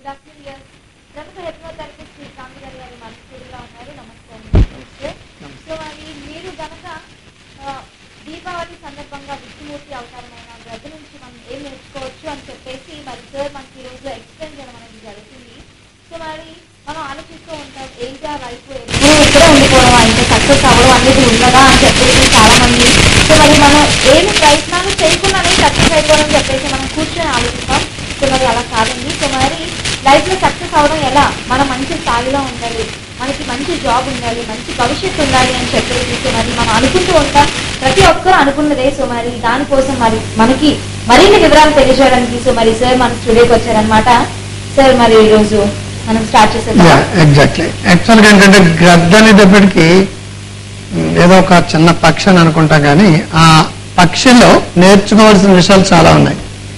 Good afternoon year ప్రముఖ హెప్నోథెరపిస్ట్ శ్రీ కాంతిగారి గారు మన స్టూడియోలో ఉన్నారు నమస్కారం నమస్తే. సో మరి మీరు గనక ఆ, దీపావళి సందర్భంగా విష్ణుమూర్తి అవతారమైన గది నుంచి మనం ఏం నేర్చుకోవచ్చు అని చెప్పేసి మరి సార్ మనకి ఈ రోజు ఎక్స్ప్లెయిన్ చేయడం అనేది జరుగుతుంది సో మరి మనం ఆలోచిస్తూ ఉంటాం ఏంటి ఆ లైఫ్ ఎప్పుడు ఇక్కడే ఉండిపోవడం ఇంకా సక్సెస్ అవ్వడం అనేది ఉన్నదా అని చెప్పేసి చాలా మంది సో మరి మనం ఏమి ప్రయత్నాలు చేయకుండానే సక్సెస్ అయిపోవడం చెప్పేసి మనం కూర్చొని ఆలోచిస్తాం సో మరి అలా కాదండి సో మరి లైఫ్ లో సక్సెస్ అవడం ఎలా మనం మంచి స్థాయిలో ఉండాలి మనకి మంచి జాబ్ ఉండాలి మంచి భవిష్యత్తు ఉండాలి అని చెప్పేసి సో మరి మనం అనుకుంటూ ఉంటాం ప్రతి ఒక్కరూ అనుకున్నదే సో మరి దానికోసం మరి మనకి మరిన్ని వివరాలు తెలియజేయడానికి సో మరి సార్ మన స్టూడియోకి వచ్చారనమాట సార్ మరి ఈ రోజు మనం స్టార్ట్ చేసేద్దాం ఎగ్జాక్ట్లీ యాక్చువల్గా ఏంటంటే గ్రద్ద అనేటప్పటికి ఉమ్, ఏదో ఒక చిన్న పక్షి అని అనుకుంటా కానీ ఆ పక్షిలో నేర్చుకోవాల్సిన విషయాలు చాలా ఉన్నాయి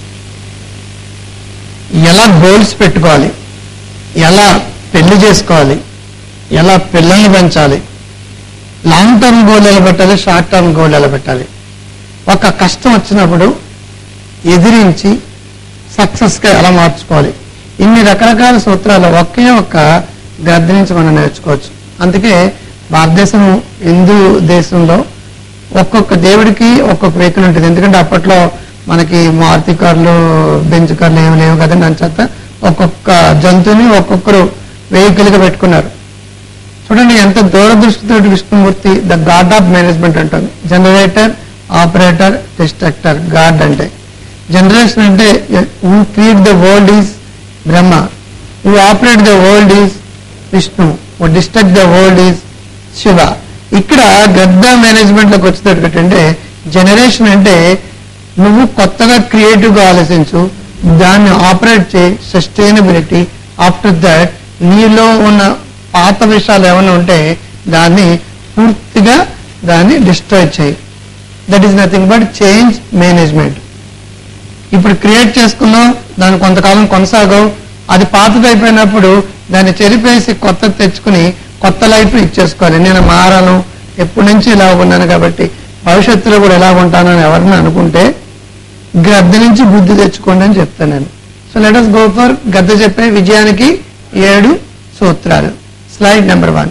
ఎలా గోల్స్ పెట్టుకోవాలి ఎలా పెళ్లి చేసుకోవాలి ఎలా పిల్లల్ని పెంచాలి లాంగ్ టర్మ్ గోల్ ఎలా పెట్టాలి షార్ట్ టర్మ్ గోల్ ఎలా పెట్టాలి ఒక కష్టం వచ్చినప్పుడు ఎదిరించి సక్సెస్గా ఎలా మార్చుకోవాలి ఇన్ని రకరకాల సూత్రాలు ఒకే ఒక్క గద్ద నుంచి మనం నేర్చుకోవచ్చు అందుకే భారతదేశం హిందూ దేశంలో ఒక్కొక్క దేవుడికి ఒక్కొక్క వెహికల్ ఉంటుంది ఎందుకంటే అప్పట్లో మనకి మారుతి కార్లు బెంచ్ కార్లు ఏమి లేవు కదండి అంచేత ఒక్కొక్క జంతువుని ఒక్కొక్కరు వెహికల్ గా పెట్టుకున్నారు చూడండి ఎంత దూరదృష్టితో Vishnumurthy the god of management అంటుంది జనరేటర్ ఆపరేటర్ డిస్ట్రక్టర్ గాడ్ అంటే జనరేషన్ అంటే who create the world is Brahma who operate the world is Vishnu who destruct the world is Shiva ఇక్కడ గద్ద మేనేజ్మెంట్ లోకి వచ్చేటట్టు అంటే జనరేషన్ అంటే నువ్వు కొత్తగా క్రియేటివ్ గా ఆలోచించు దాన్ని ఆపరేట్ చేయి సస్టైనబిలిటీ ఆఫ్టర్ దట్ నీలో ఉన్న పాత విషయాలు ఏమైనా ఉంటే దాన్ని పూర్తిగా దాన్ని డిస్ట్రాయ్ చేయి that is nothing but change management ఇప్పుడు క్రియేట్ చేసుకున్నావు దాన్ని కొంతకాలం కొనసాగవు అది పాతది అయిపోయినప్పుడు దాన్ని చెరిపేసి కొత్త తెచ్చుకుని కొత్త లైఫ్ ఇచ్చేసుకోవాలి నేను మారాను ఎప్పటి నుంచి ఇలా ఉన్నాను కాబట్టి భవిష్యత్తులో కూడా ఎలా ఉంటానని ఎవరిని అనుకుంటే గద్ద నుంచి బుద్ధి తెచ్చుకోండి అని చెప్తాను నేను so let us go for గద్ద చెప్పే విజయానికి ఏడు సూత్రాలు స్లైడ్ నెంబర్ వన్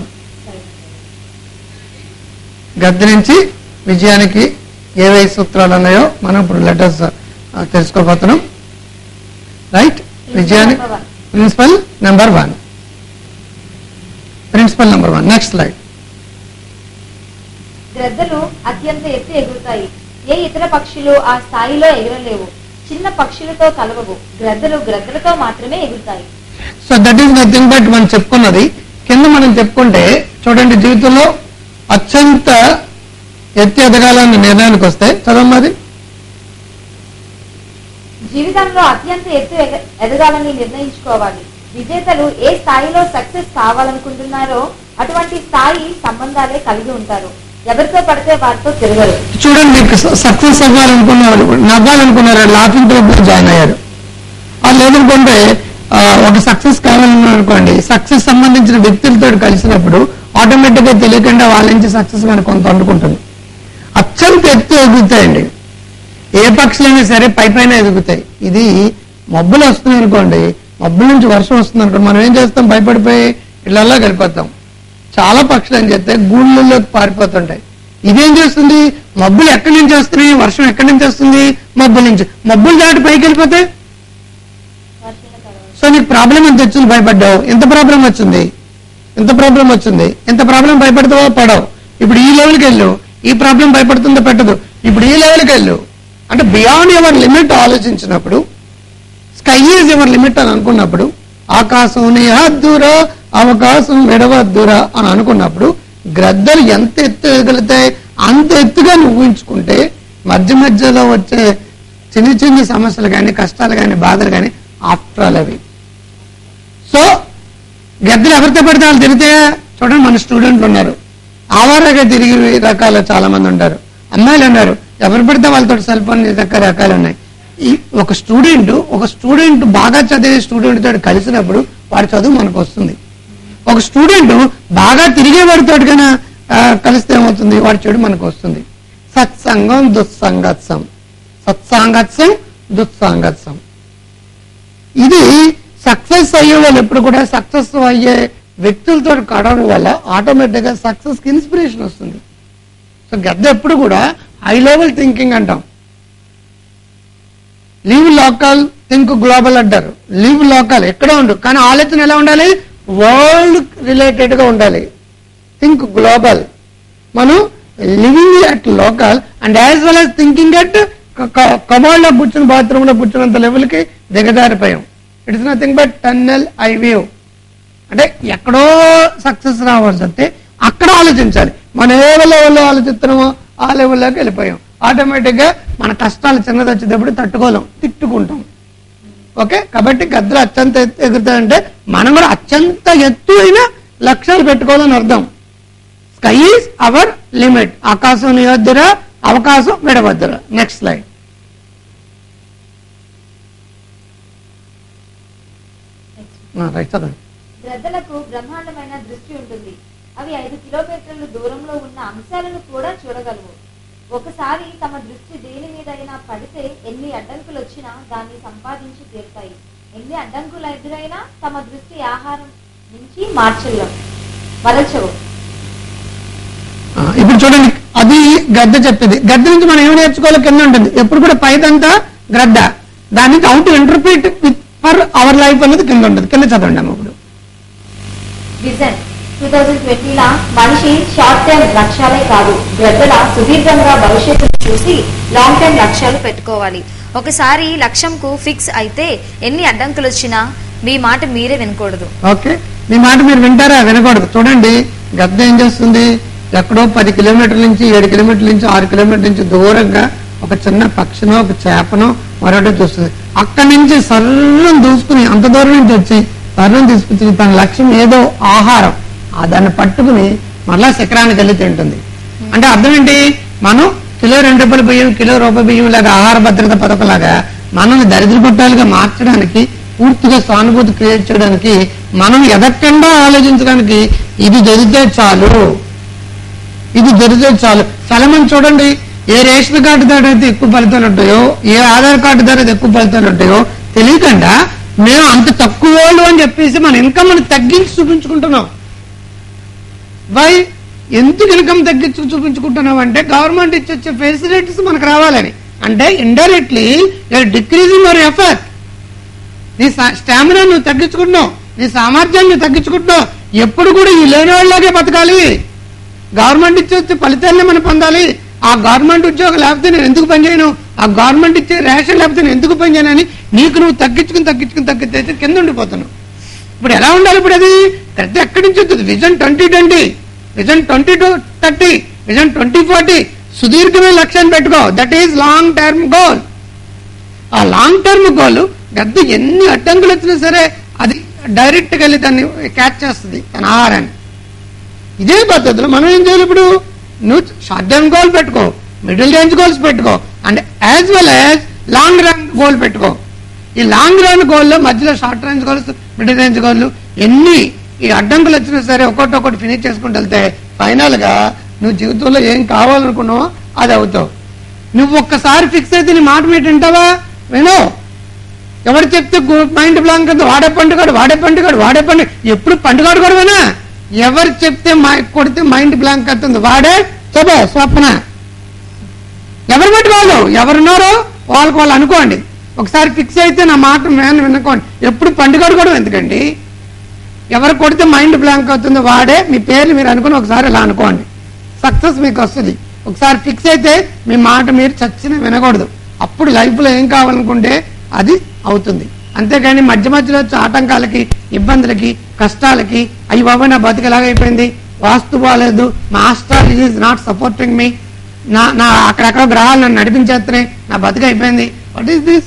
గద్ద నుంచి విజయానికి ఏవై సూత్రాలు ఉన్నాయో మనం ఇప్పుడు లెటర్స్ తెలుసుకోబోతున్నాం రైట్ విజయానికి number one. Principle number one principle number one next slide గ్రద్దలు అత్యంత ఎత్తు ఎగురుతాయి ఏ ఇతర పక్షులు ఆ స్థాయిలో ఎగరలేవు చిన్న పక్షులతో కలవవు గ్రద్దలు గ్రద్దలతో మాత్రమే ఎగురుతాయి so that is nothing but మనం చెప్పుకున్నది కింద మనం చెప్పుకుంటే చూడండి జీవితంలో అత్యంత ఎత్తి ఎదగాలన్న నిర్ణయానికి వస్తే చదవమ్మది జీవితంలో అత్యంత ఎత్తు ఎగ- ఎదగాలని నిర్ణయించుకోవాలి విజేతలు ఏ స్థాయిలో సక్సెస్ కావాలనుకుంటున్నారో అటువంటి స్థాయి సంబంధాలే కలిగి ఉంటారు ఎవరితో పడితే వారితో తిరగరు చూడండి మీకు సక్సెస్ అవ్వాలనుకున్నారు నవ్వాలనుకున్నారు లాఫింగ్ క్లబ్ లో జాయిన్ అయ్యారు వాళ్ళు లేదనుకుంటే ఆ, ఒక సక్సెస్ కావాలన్నారు అనుకోండి సక్సెస్ సంబంధించిన వ్యక్తులతో కలిసినప్పుడు ఆటోమేటిక్ గా తెలియకుండా వాళ్ళ నుంచి సక్సెస్ మనకు కొంత అందుకుంటుంది అత్యంత ఎత్తు ఎదుగుతాయండి ఏ పక్షులైనా సరే పై పైన ఎదుగుతాయి ఇది మబ్బులు వస్తున్నాయి అనుకోండి మబ్బుల నుంచి వర్షం వస్తుంది అనుకోండి మనం ఏం చేస్తాం భయపడిపోయి ఇళ్లలో గడిపోతాం చాలా పక్షులు ఏం చేస్తాయి గూళ్ళలోకి పారిపోతుంటాయి ఇదేం చేస్తుంది మబ్బులు ఎక్కడి నుంచి వస్తున్నాయి వర్షం ఎక్కడి నుంచి వస్తుంది మబ్బుల నుంచి మబ్బులు దాటి పైకి వెళ్ళిపోతాయి వర్షంలో తడవరు. సో నీకు ప్రాబ్లం ఎంత వచ్చింది భయపడ్డావు ఎంత ప్రాబ్లం వచ్చింది ఎంత ప్రాబ్లం వచ్చింది ఎంత ప్రాబ్లం భయపడతావో పడవు ఇప్పుడు ఈ లెవెల్కి వెళ్ళు ఈ ప్రాబ్లం భయపడుతుందో పెట్టదు ఇప్పుడు ఈ లెవెల్కి వెళ్ళు అంటే బియాండ్ ఎవర్ లిమిట్ ఆలోచించినప్పుడు స్కై ఈజ్ ఎవర్ లిమిట్ అని అనుకున్నప్పుడు ఆకాశం నీ హద్దురా అవకాశం విడవద్దురా అని అనుకున్నప్పుడు గ్రద్దలు ఎంత ఎత్తు ఎగలుగుతాయి అంత ఎత్తుగా నువ్వు ఊహించుకుంటే మధ్య మధ్యలో వచ్చే చిన్న చిన్న సమస్యలు కానీ కష్టాలు కానీ బాధలు కానీ ఆఫ్టర్ ఆల్ అవి సో గద్దలు ఎవరితో పడితే వాళ్ళు తిరిగితే చూడండి మన స్టూడెంట్లు ఉన్నారు ఆవారగా తిరిగి రకాలు చాలా మంది ఉంటారు అమ్మాయిలు ఉన్నారు ఎవరు పడితే వాళ్ళతో సెల్ ఫోన్ రకాల రకాలు ఉన్నాయి ఈ ఒక స్టూడెంట్ ఒక స్టూడెంట్ బాగా చదివే స్టూడెంట్ తోటి కలిసినప్పుడు వాడి చదువు మనకు వస్తుంది ఒక స్టూడెంట్ బాగా తిరిగే వాడితో కన్నా కలిస్తే ఏమవుతుంది వాడి చెడు మనకు వస్తుంది సత్సంగం దుస్సంగత్సం సత్సాంగత్సం దుస్సాంగత్సం ఇది సక్సెస్ అయ్యే వాళ్ళు ఎప్పుడు కూడా సక్సెస్ అయ్యే వ్యక్తులతో కడవడం వల్ల ఆటోమేటిక్ గా సక్సెస్ కి ఇన్స్పిరేషన్ వస్తుంది సో గద్ద ఎప్పుడు కూడా హై లెవెల్ థింకింగ్ అంటాం లీవ్ లోకల్ థింక్ గ్లోబల్ అంటారు లీవ్ లోకల్ ఎక్కడ ఉండు కానీ ఆలోచన ఎలా ఉండాలి వరల్డ్ రిలేటెడ్ గా ఉండాలి థింక్ గ్లోబల్ మనం living at local and as well as thinking at command లో కూర్చుని బాత్రూమ్ లో కూర్చున్నంత లెవెల్ కి దిగజారిపోయాం it is nothing but tunnel eye view అంటే ఎక్కడో సక్సెస్ రావాల్సి వస్తే అక్కడ ఆలోచించాలి మనం ఏ లెవెల్లో ఆలోచిస్తున్నామో ఆ లెవెల్లోకి వెళ్ళిపోయాం ఆటోమేటిక్ గా మన కష్టాలు చిన్నది వచ్చేటప్పుడు తట్టుకోలేం తిట్టుకుంటాం ఓకే కాబట్టి గద్దలు అత్యంత ఎత్తు ఎగురుతాయంటే మనం కూడా అత్యంత ఎత్తు అయిన లక్ష్యాలు పెట్టుకోవాలని అర్థం స్కై ఈజ్ అవర్ లిమిట్ ఆకాశం నీ వద్దర అవకాశం విడవద్దర నెక్స్ట్ స్లైడ్ రైట్ చదవండి గ్రద్దలకు బ్రహ్మాండమైన దృష్టి ఉంటుంది అవి ఐదు కిలోమీటర్ల దూరంలో ఉన్న అంశాలను కూడా చూడగలవు ఒకసారి తమ దృష్టి దేని మీదైనా పడితే ఎన్ని అడ్డంకులు వచ్చినా దాన్ని సంపాదించి తీరుతాయి ఎన్ని అడ్డంకులు ఎదురైనా తమ దృష్టి ఆహారం నుంచి మార్చలేం మరచవు ఆ, ఇప్పుడు చూడండి అది గద్ద చెప్పింది గద్ద నుంచి మనం ఏం నేర్చుకోవాలి కింద ఉంటుంది ఎప్పుడు కూడా పైదంతా గ్రద్ద దాని నుంచి out interpret with for our life అనేది కింద ఉంటుంది కింద చదవండి అమ్మ ఇప్పుడు విజన్ టూ థౌజండ్ ట్వంటీలా మనిషి షార్ట్ టర్మ్ లక్ష్యాలే కాదు గ్రద్దల సుదీర్ఘంగా భవిష్యత్తును చూసి లాంగ్ టర్మ్ లక్ష్యాలు పెట్టుకోవాలి ఒకసారి లక్ష్యంకు ఫిక్స్ అయితే ఎన్ని అడ్డంకులు వచ్చినా మీ మాట మీరే వినకూడదు ఓకే మీ మాట మీరు వింటారా వినకూడదు చూడండి గద్ద ఏం చేస్తుంది ఎక్కడో పది కిలోమీటర్ల నుంచి ఏడు కిలోమీటర్ల నుంచి ఆరు కిలోమీటర్ల నుంచి దూరంగా ఒక చిన్న పక్షినో ఒక చేపనో మరొకటి చూస్తుంది అక్కడి నుంచి సర్రం దూసుకుని అంత దూరం నుంచి వచ్చి సర్రం తీసుకొచ్చి తన లక్ష్యం ఏదో ఆహారం ఆ దాన్ని పట్టుకుని మరలా శిఖరానికి వెళ్ళి తింటుంది అంటే అర్థం ఏంటి మనం కిలో రెండు రూపాయల బియ్యం కిలో రూపాయి బియ్యం లాగా ఆహార భద్రత పథకం లాగా మనల్ని దరిద్ర పట్టాలుగా మార్చడానికి పూర్తిగా సానుభూతి క్రియేట్ చేయడానికి మనం ఎదక్కండా ఆలోచించడానికి ఇది జరిగితే చాలు ఇది జరిగితే చాలు చాలా మంది చూడండి ఏ రేషన్ కార్డు ధర అయితే ఎక్కువ ఫలితాలు ఉంటాయో ఏ ఆధార్ కార్డు ధర అయితే ఎక్కువ ఫలితాలు ఉంటాయో తెలియకుండా మేము అంత తక్కువ వాళ్ళు అని చెప్పేసి మన ఇన్కమ్ మనం తగ్గించి చూపించుకుంటున్నాం వై ఎందుకు ఇన్కమ్ తగ్గించి చూపించుకుంటున్నాం అంటే గవర్నమెంట్ ఇచ్చే వచ్చే ఫెసిలిటీస్ మనకు రావాలని అంటే ఇండైరెక్ట్లీ డిక్రీజింగ్ యువర్ ఎఫర్ట్ నీ స్టామినా నువ్వు తగ్గించుకుంటున్నావు నీ సామర్థ్యాన్ని నువ్వు తగ్గించుకుంటున్నావు ఎప్పుడు కూడా ఈ లేని వాళ్ళలాగే బతకాలి గవర్నమెంట్ ఇచ్చే వచ్చే ఫలితాన్ని మనం పొందాలి ఆ గవర్నమెంట్ ఉద్యోగం లేకపోతే నేను ఎందుకు పనిచేయను ఆ గవర్నమెంట్ ఇచ్చే రేషన్ లేకపోతే నేను ఎందుకు పనిచేయను అని నీకు నువ్వు తగ్గించుకుని తగ్గించుకుని తగ్గితే కింద ఉండిపోతున్నావు ఇప్పుడు ఎలా ఉండాలి ఇప్పుడు అది పెద్ద ఎక్కడి నుంచి వస్తుంది vision twenty twenty vision twenty two thirty vision twenty forty సుదీర్ఘమైన లక్ష్యాన్ని పెట్టుకో that is long term goal ఆ లాంగ్ టర్మ్ గోల్ గద్ద ఎన్ని అడ్డంకులు వచ్చినా సరే అది డైరెక్ట్ గా వెళ్ళి దాన్ని క్యాచ్ చేస్తుంది తన ఆహారాన్ని ఇదే పద్ధతిలో మనం ఏం చేయాలి ఇప్పుడు నువ్వు షార్ట్ టర్మ్ గోల్ పెట్టుకో మిడిల్ రేంజ్ గోల్స్ పెట్టుకో and as well as long run goal పెట్టుకో ఈ లాంగ్ రన్ గోల్లో మధ్యలో short range goals middle range goal ఎన్ని ఈ అడ్డంకులు వచ్చినా సరే ఒక్కొక్కటి ఒక్కటి ఫినిష్ చేసుకుంటూ వెళ్తే ఫైనల్ గా నువ్వు జీవితంలో ఏం కావాలనుకున్నావో అది అవుతావు నువ్వు ఒక్కసారి ఫిక్స్ అయితే నీ మాట మీద వింటావా విను ఎవరు చెప్తే మైండ్ బ్లాంక్ అంతా వాడే పండుగాడు వాడే పండుగాడు వాడే పండుగ ఎప్పుడు పండుగాడు కూడా వినా ఎవరు చెప్తే మై- కొడితే మైండ్ బ్లాంక్ అవుతుంది వాడే చెప్పే స్వప్న ఎవరు పెట్టుకోవాలి ఎవరున్నారో వాళ్ళకి వాళ్ళు అనుకోండి ఒకసారి ఫిక్స్ అయితే నా మాట మేన వినుకోండి ఎప్పుడు పండుగడు కూడా ఎందుకండి ఎవరు కొడితే మైండ్ బ్లాంక్ అవుతుందో వాడే మీ పేర్లు మీరు అనుకుని ఒకసారి ఇలా అనుకోండి సక్సెస్ మీకు వస్తుంది ఒకసారి ఫిక్స్ అయితే మీ మాట మీరు చచ్చిన వినకూడదు అప్పుడు లైఫ్ లో ఏం కావాలనుకుంటే అది అవుతుంది అంతేగాని మధ్య మధ్యలో వచ్చే ఆటంకాలకి ఇబ్బందులకి కష్టాలకి అయ్యి బాబా నా బతుకు ఎలాగైపోయింది వాస్తు బాగాలేదు మా ఆస్ట్రాలజీ ఈజ్ నాట్ సపోర్టింగ్ మీ నా నా అక్కడెక్కడ గ్రహాలు నన్ను నడిపించేస్తున్నాయి నా బతుకు అయిపోయింది వాట్ ఈస్ దిస్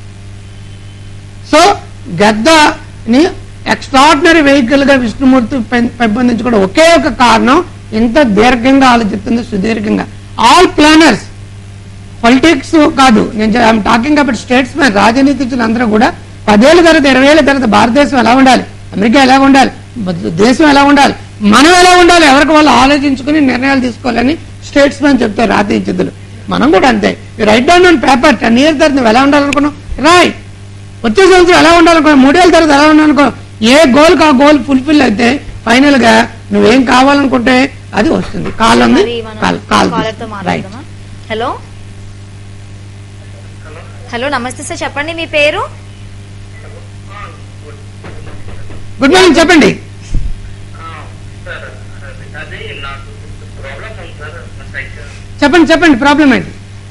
సో గద్దని ఎక్స్ట్రాడినరీ వెహికల్ గా విష్ణుమూర్తి పెం- పెంపొందించుకోవడం ఒకే ఒక కారణం ఇంత దీర్ఘంగా ఆలోచిస్తుంది సుదీర్ఘంగా ఆల్ ప్లానర్స్ పొలిటిక్స్ కాదు నేను I'm talking about statesman రాజనీతిజ్ఞులు అందరూ కూడా పదేళ్ల తర్వాత ఇరవై ఏళ్ళ తర్వాత భారతదేశం ఎలా ఉండాలి అమెరికా ఎలా ఉండాలి బ- దేశం ఎలా ఉండాలి మనం ఎలా ఉండాలి ఎవరికి వాళ్ళు ఆలోచించుకుని నిర్ణయాలు తీసుకోవాలని స్టేట్స్ మ్యాన్ చెప్తారు రాజనీతిజ్ఞులు మనం కూడా అంతే write down on paper ten years తర్వాత నువ్వు ఎలా ఉండాలనుకున్నావు రాయ్ వచ్చే సంవత్సరం ఎలా ఉండాలనుకో మూడేళ్ళ తర్వాత ఎలా ఉండాలనుకో ఏ గోల్కి ఆ గోల్ ఫుల్ఫిల్ అయితే ఫైనల్ గా నువ్వేం కావాలనుకుంటే అది వస్తుంది కాల్ ఉంది మరి మనం కాల్ కాల్ కాలర్ తో రైట్ మాట్లాడదామా హలో హలో నమస్తే సార్ చెప్పండి మీ పేరు గుడ్ మార్నింగ్ చెప్పండి సార్ అది నాకు ప్రాబ్లం ఉంది సార్ నా సైకిల్ చెప్పండి చెప్పండి ప్రాబ్లం ఏంటి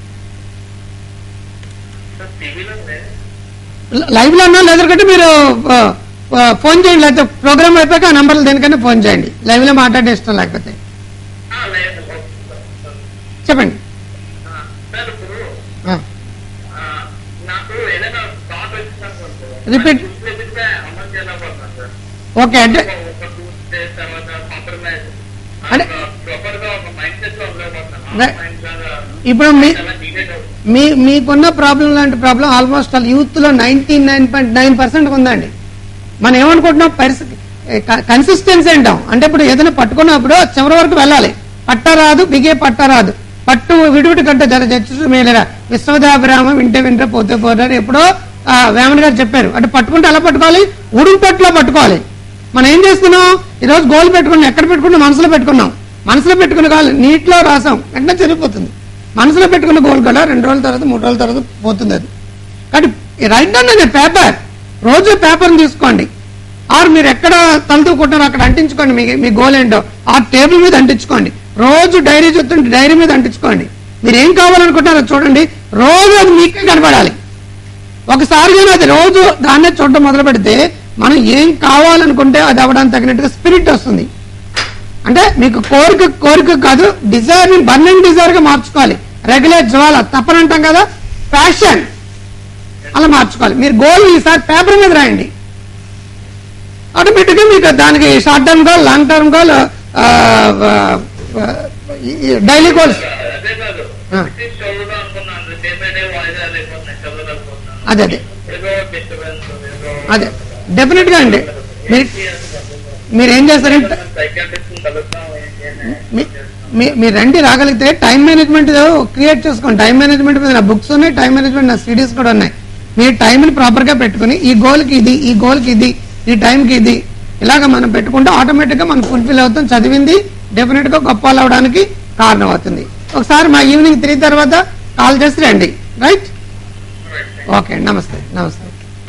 సార్ టీవీలో లైవ్ లో ఉన్నా లేదంటే మీరు ఆ, ఆ, ఫోన్ చేయండి లేకపోతే ప్రోగ్రామ్ అయిపోయాక ఆ నంబర్లు దేనికైనా ఫోన్ చేయండి లైవ్ లో మాట్లాడే ఇష్టం లేకపోతే లేదు సార్ చెప్పండి సార్ ఇప్పుడు ఆ, ఆ, నాకు ఏదైనా థాట్ వచ్చిందనుకోండి Repeat. చెప్తే అమలు చేయలేకపోతున్నాను సార్ ఓకే అంటే ఒక టూ డేస్ తర్వాత కాంప్రమైజ్ అంటే- ప్రాపర్ గా ఒక మైండ్ సెట్ లో ఉండలేకపోతున్నాను Right. మైండ్ ఇప్పుడు మీ చాలా నీడెడ్ అవుతుంది మీ మీకున్న ప్రాబ్లం లాంటి ప్రాబ్లం ఆల్మోస్ట్ ఆల్ యూత్ లో ninety nine point nine percent ఉందండి మనం ఏమనుకుంటున్నాం పరిస్థితి కన్సిస్టెన్సీ అంటాం అంటే ఇప్పుడు ఏదైనా పట్టుకున్నప్పుడు చివరి వరకు వెళ్ళాలి పట్టరాదు బిగే పట్టరాదు పట్టు విడివిడి కంటే జర చర్చ మేలేరా విశ్వదాభిరామ వింటే వింటే పోతే పోతారు ఎప్పుడో ఆ, వేమన్ గారు చెప్పారు అంటే పట్టుకుంటే ఎలా పట్టుకోవాలి ఉడుకు పట్టులో పట్టుకోవాలి మనం ఏం చేస్తున్నాం ఈరోజు గోల్ పెట్టుకున్నాం ఎక్కడ పెట్టుకున్నాం మనసులో పెట్టుకున్నాం మనసులో పెట్టుకున్న కాదు నీటిలో రాసాం వెంటనే చెరిగిపోతుంది మనసులో పెట్టుకున్న గోల్ కూడా రెండు రోజుల తర్వాత మూడు రోజుల తర్వాత పోతుంది అది కాబట్టి రైట్ డౌన్ అనే పేపర్ రోజు పేపర్ తీసుకోండి ఆర్ మీరు ఎక్కడ తలదూకుంటారో అక్కడ అంటించుకోండి మీ మీ గోల్ ఏంటో ఆ టేబుల్ మీద అంటించుకోండి రోజు డైరీ చూస్తుంటే డైరీ మీద అంటించుకోండి మీరు ఏం కావాలనుకుంటారో చూడండి రోజు అది మీకే కనపడాలి ఒకసారి కానీ అది రోజు దాన్నే చూడటం మొదలు పెడితే మనం ఏం కావాలనుకుంటే అది అవ్వడానికి తగినట్టుగా స్పిరిట్ వస్తుంది అంటే మీకు కోరిక కోరిక కాదు డిజైర్ ని బర్నింగ్ డిజైర్ గా మార్చుకోవాలి రెగ్యులర్ జ్వాల తప్పనంటాం కదా ప్యాషన్ అలా మార్చుకోవాలి మీరు గోల్ ఈసారి పేపర్ మీద రాయండి ఆటోమేటిక్ గా మీకు దానికి short term goal long term goal daily goals అదే కాదు ఆ. బ్రిటిష్ చదువుదాం అనుకున్నాను డే బై డే వాయిదా అయిపోతున్నాయి చదవలేకపోతున్నాను అదే అదే ఏదో డిస్టర్బెన్స్ ఏదో అదే డెఫినెట్ గా అండి మీరు మీరు ఏం చేస్తారంటే సైకాట్రిస్ట్ కలుద్దాం మీ- మీ- మీరు రండి రాగలిగితే టైం మేనేజ్మెంట్ క్రియేట్ చేసుకోండి టైం మేనేజ్మెంట్ మీద నా బుక్స్ ఉన్నాయి టైం మేనేజ్మెంట్ నా సిడీస్ కూడా ఉన్నాయి మీరు టైంని ప్రాపర్ గా పెట్టుకుని ఈ గోల్ కి ఇది ఈ గోల్ కి ఇది ఈ టైం కి ఇది ఇలాగ మనం పెట్టుకుంటే ఆటోమేటిక్ గా మనం ఫుల్ఫిల్ అవుతాం చదివింది డెఫినెట్ గా గొప్ప వాళ్ళు అవడానికి కారణం అవుతుంది ఒకసారి మా ఈవినింగ్ త్రీ తర్వాత కాల్ చేసి రండి రైట్ ఓకే నమస్తే నమస్తే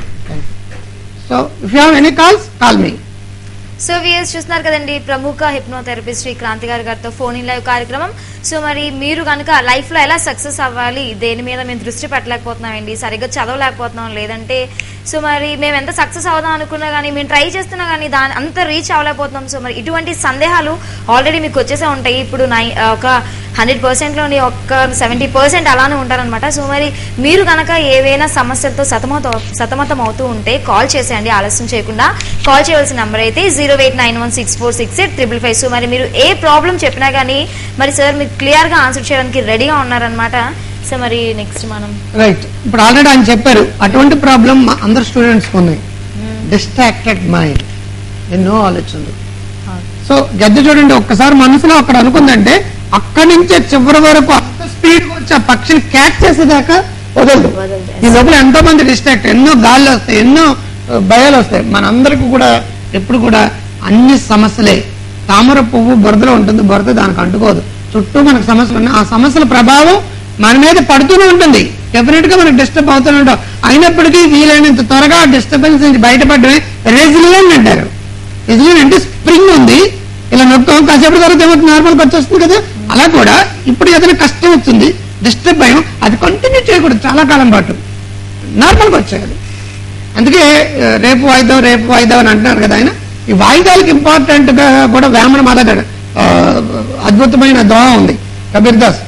so if you have any calls call me so VS చూస్తున్నారు కదండి ప్రముఖ హిప్నోథెరపిస్ట్ శ్రీ క్రాంతి గారి గారితో ఫోన్ ఇన్ లైవ్ కార్యక్రమం సో మరి మీరు కనుక లైఫ్ లో ఎలా సక్సెస్ అవ్వాలి దేని మీద మేము దృష్టి పెట్టలేకపోతున్నామండి సరిగ్గా చదవలేకపోతున్నాం లేదంటే సో మరి మేము ఎంత సక్సెస్ అవుదాం అనుకున్నా కానీ మేము ట్రై చేస్తున్నా కానీ దాని అంత రీచ్ అవ్వలేకపోతున్నాం సో మరి ఇటువంటి సందేహాలు ఆల్రెడీ మీకు వచ్చేసే ఉంటాయి ఇప్పుడు నై ఒక హండ్రెడ్ పర్సెంట్లోని ఒక సెవెంటీ పర్సెంట్ అలానే ఉంటారనమాట సో మరి మీరు కనుక ఏవైనా సమస్యలతో సతమత సతమతం అవుతూ ఉంటే కాల్ చేసేయండి ఆలస్యం చేయకుండా కాల్ చేయవలసిన నెంబర్ అయితే zero eight nine one six four six eight triple five so మరి మీరు ఏ ప్రాబ్లం చెప్పినా కానీ మరి సార్ మీకు క్లియర్గా ఆన్సర్ చేయడానికి రెడీగా ఉన్నారనమాట సో మరి నెక్స్ట్ మనం రైట్ ఇప్పుడు ఆల్రెడీ ఆయన చెప్పారు అటువంటి ప్రాబ్లం మా అందరు స్టూడెంట్స్ ఉన్నాయి డిస్ట్రాక్టెడ్ మైండ్ ఎన్నో ఆలోచనలు సో గద్దె చూడండి ఒక్కసారి మనసులో అక్కడ అనుకుందంటే అక్కడి నుంచే చివరి వరకు అంత స్పీడ్ వచ్చి ఆ పక్షిని క్యాచ్ చేసేదాకా వదలదు వదలదు. ఈ లోపల ఎంతో మంది డిస్ట్రాక్ట్ ఎన్నో గాల్లో వస్తాయి ఎన్నో ఆ, భయాలు వస్తాయి మనందరికి కూడా ఎప్పుడు కూడా అన్ని సమస్యలే తామర పువ్వు బురదలో ఉంటుంది బురద దానికి అంటుకోదు చుట్టూ మనకు సమస్యలు ఉన్నాయి ఆ సమస్యల ప్రభావం మన మీద పడుతూనే ఉంటుంది డెఫినెట్ గా మనకు డిస్టర్బ్ అవుతూనే ఉంటాం అయినప్పటికీ వీలైనంత త్వరగా డిస్టర్బెన్స్ నుంచి బయటపడమే రెసిలియన్ అంటారు రెసిలియన్ అంటే స్ప్రింగ్ ఉంది ఇలా నొక్కాం కాసేపు తర్వాత ఏమవుతుంది నార్మల్గా వచ్చేస్తుంది కదా అలా కూడా ఇప్పుడు ఏదైనా కష్టం వచ్చింది డిస్టర్బ్ అయ్యాం అది కంటిన్యూ చేయకూడదు చాలా కాలం పాటు నార్మల్గా వచ్చేయాలి అందుకే ఆ, రేపు వాయిదాం రేపు వాయిదాం అని అంటున్నారు కదా ఆయన ఈ వాయిదాలకు ఇంపార్టెంట్ గా కూడా వేమన మాత అద్భుతమైన దోహ ఉంది కబీర్ దాస్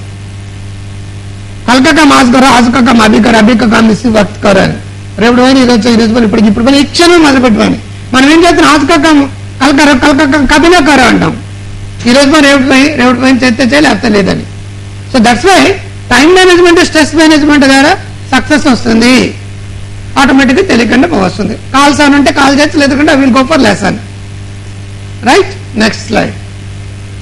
కల్కక మాస్ కరో ఆసుకక అభికర అభికక మిస్ వక్త్ కరో అని రేపు పోయిన ఈరోజు ఈరోజు పోయిన ఇప్పుడు ఇప్పుడు పోయిన ఈ క్షణం మొదలు పెట్టుకోండి మనం ఏం చేస్తున్నాం ఆసుకక కల్కర కల్కక కబిన కరో అంటాం ఈ రోజు మనం రేపు పోయి రేపు పోయిన చేస్తే చేయాలి లేకపోతే లేదని so that's why time management stress management ద్వారా సక్సెస్ వస్తుంది ఆటోమేటిక్గా తెలియకుండా వస్తుంది కాల్స్ అని అంటే కాల్ చేయొచ్చు లేదంటే I will go for lesson right next slide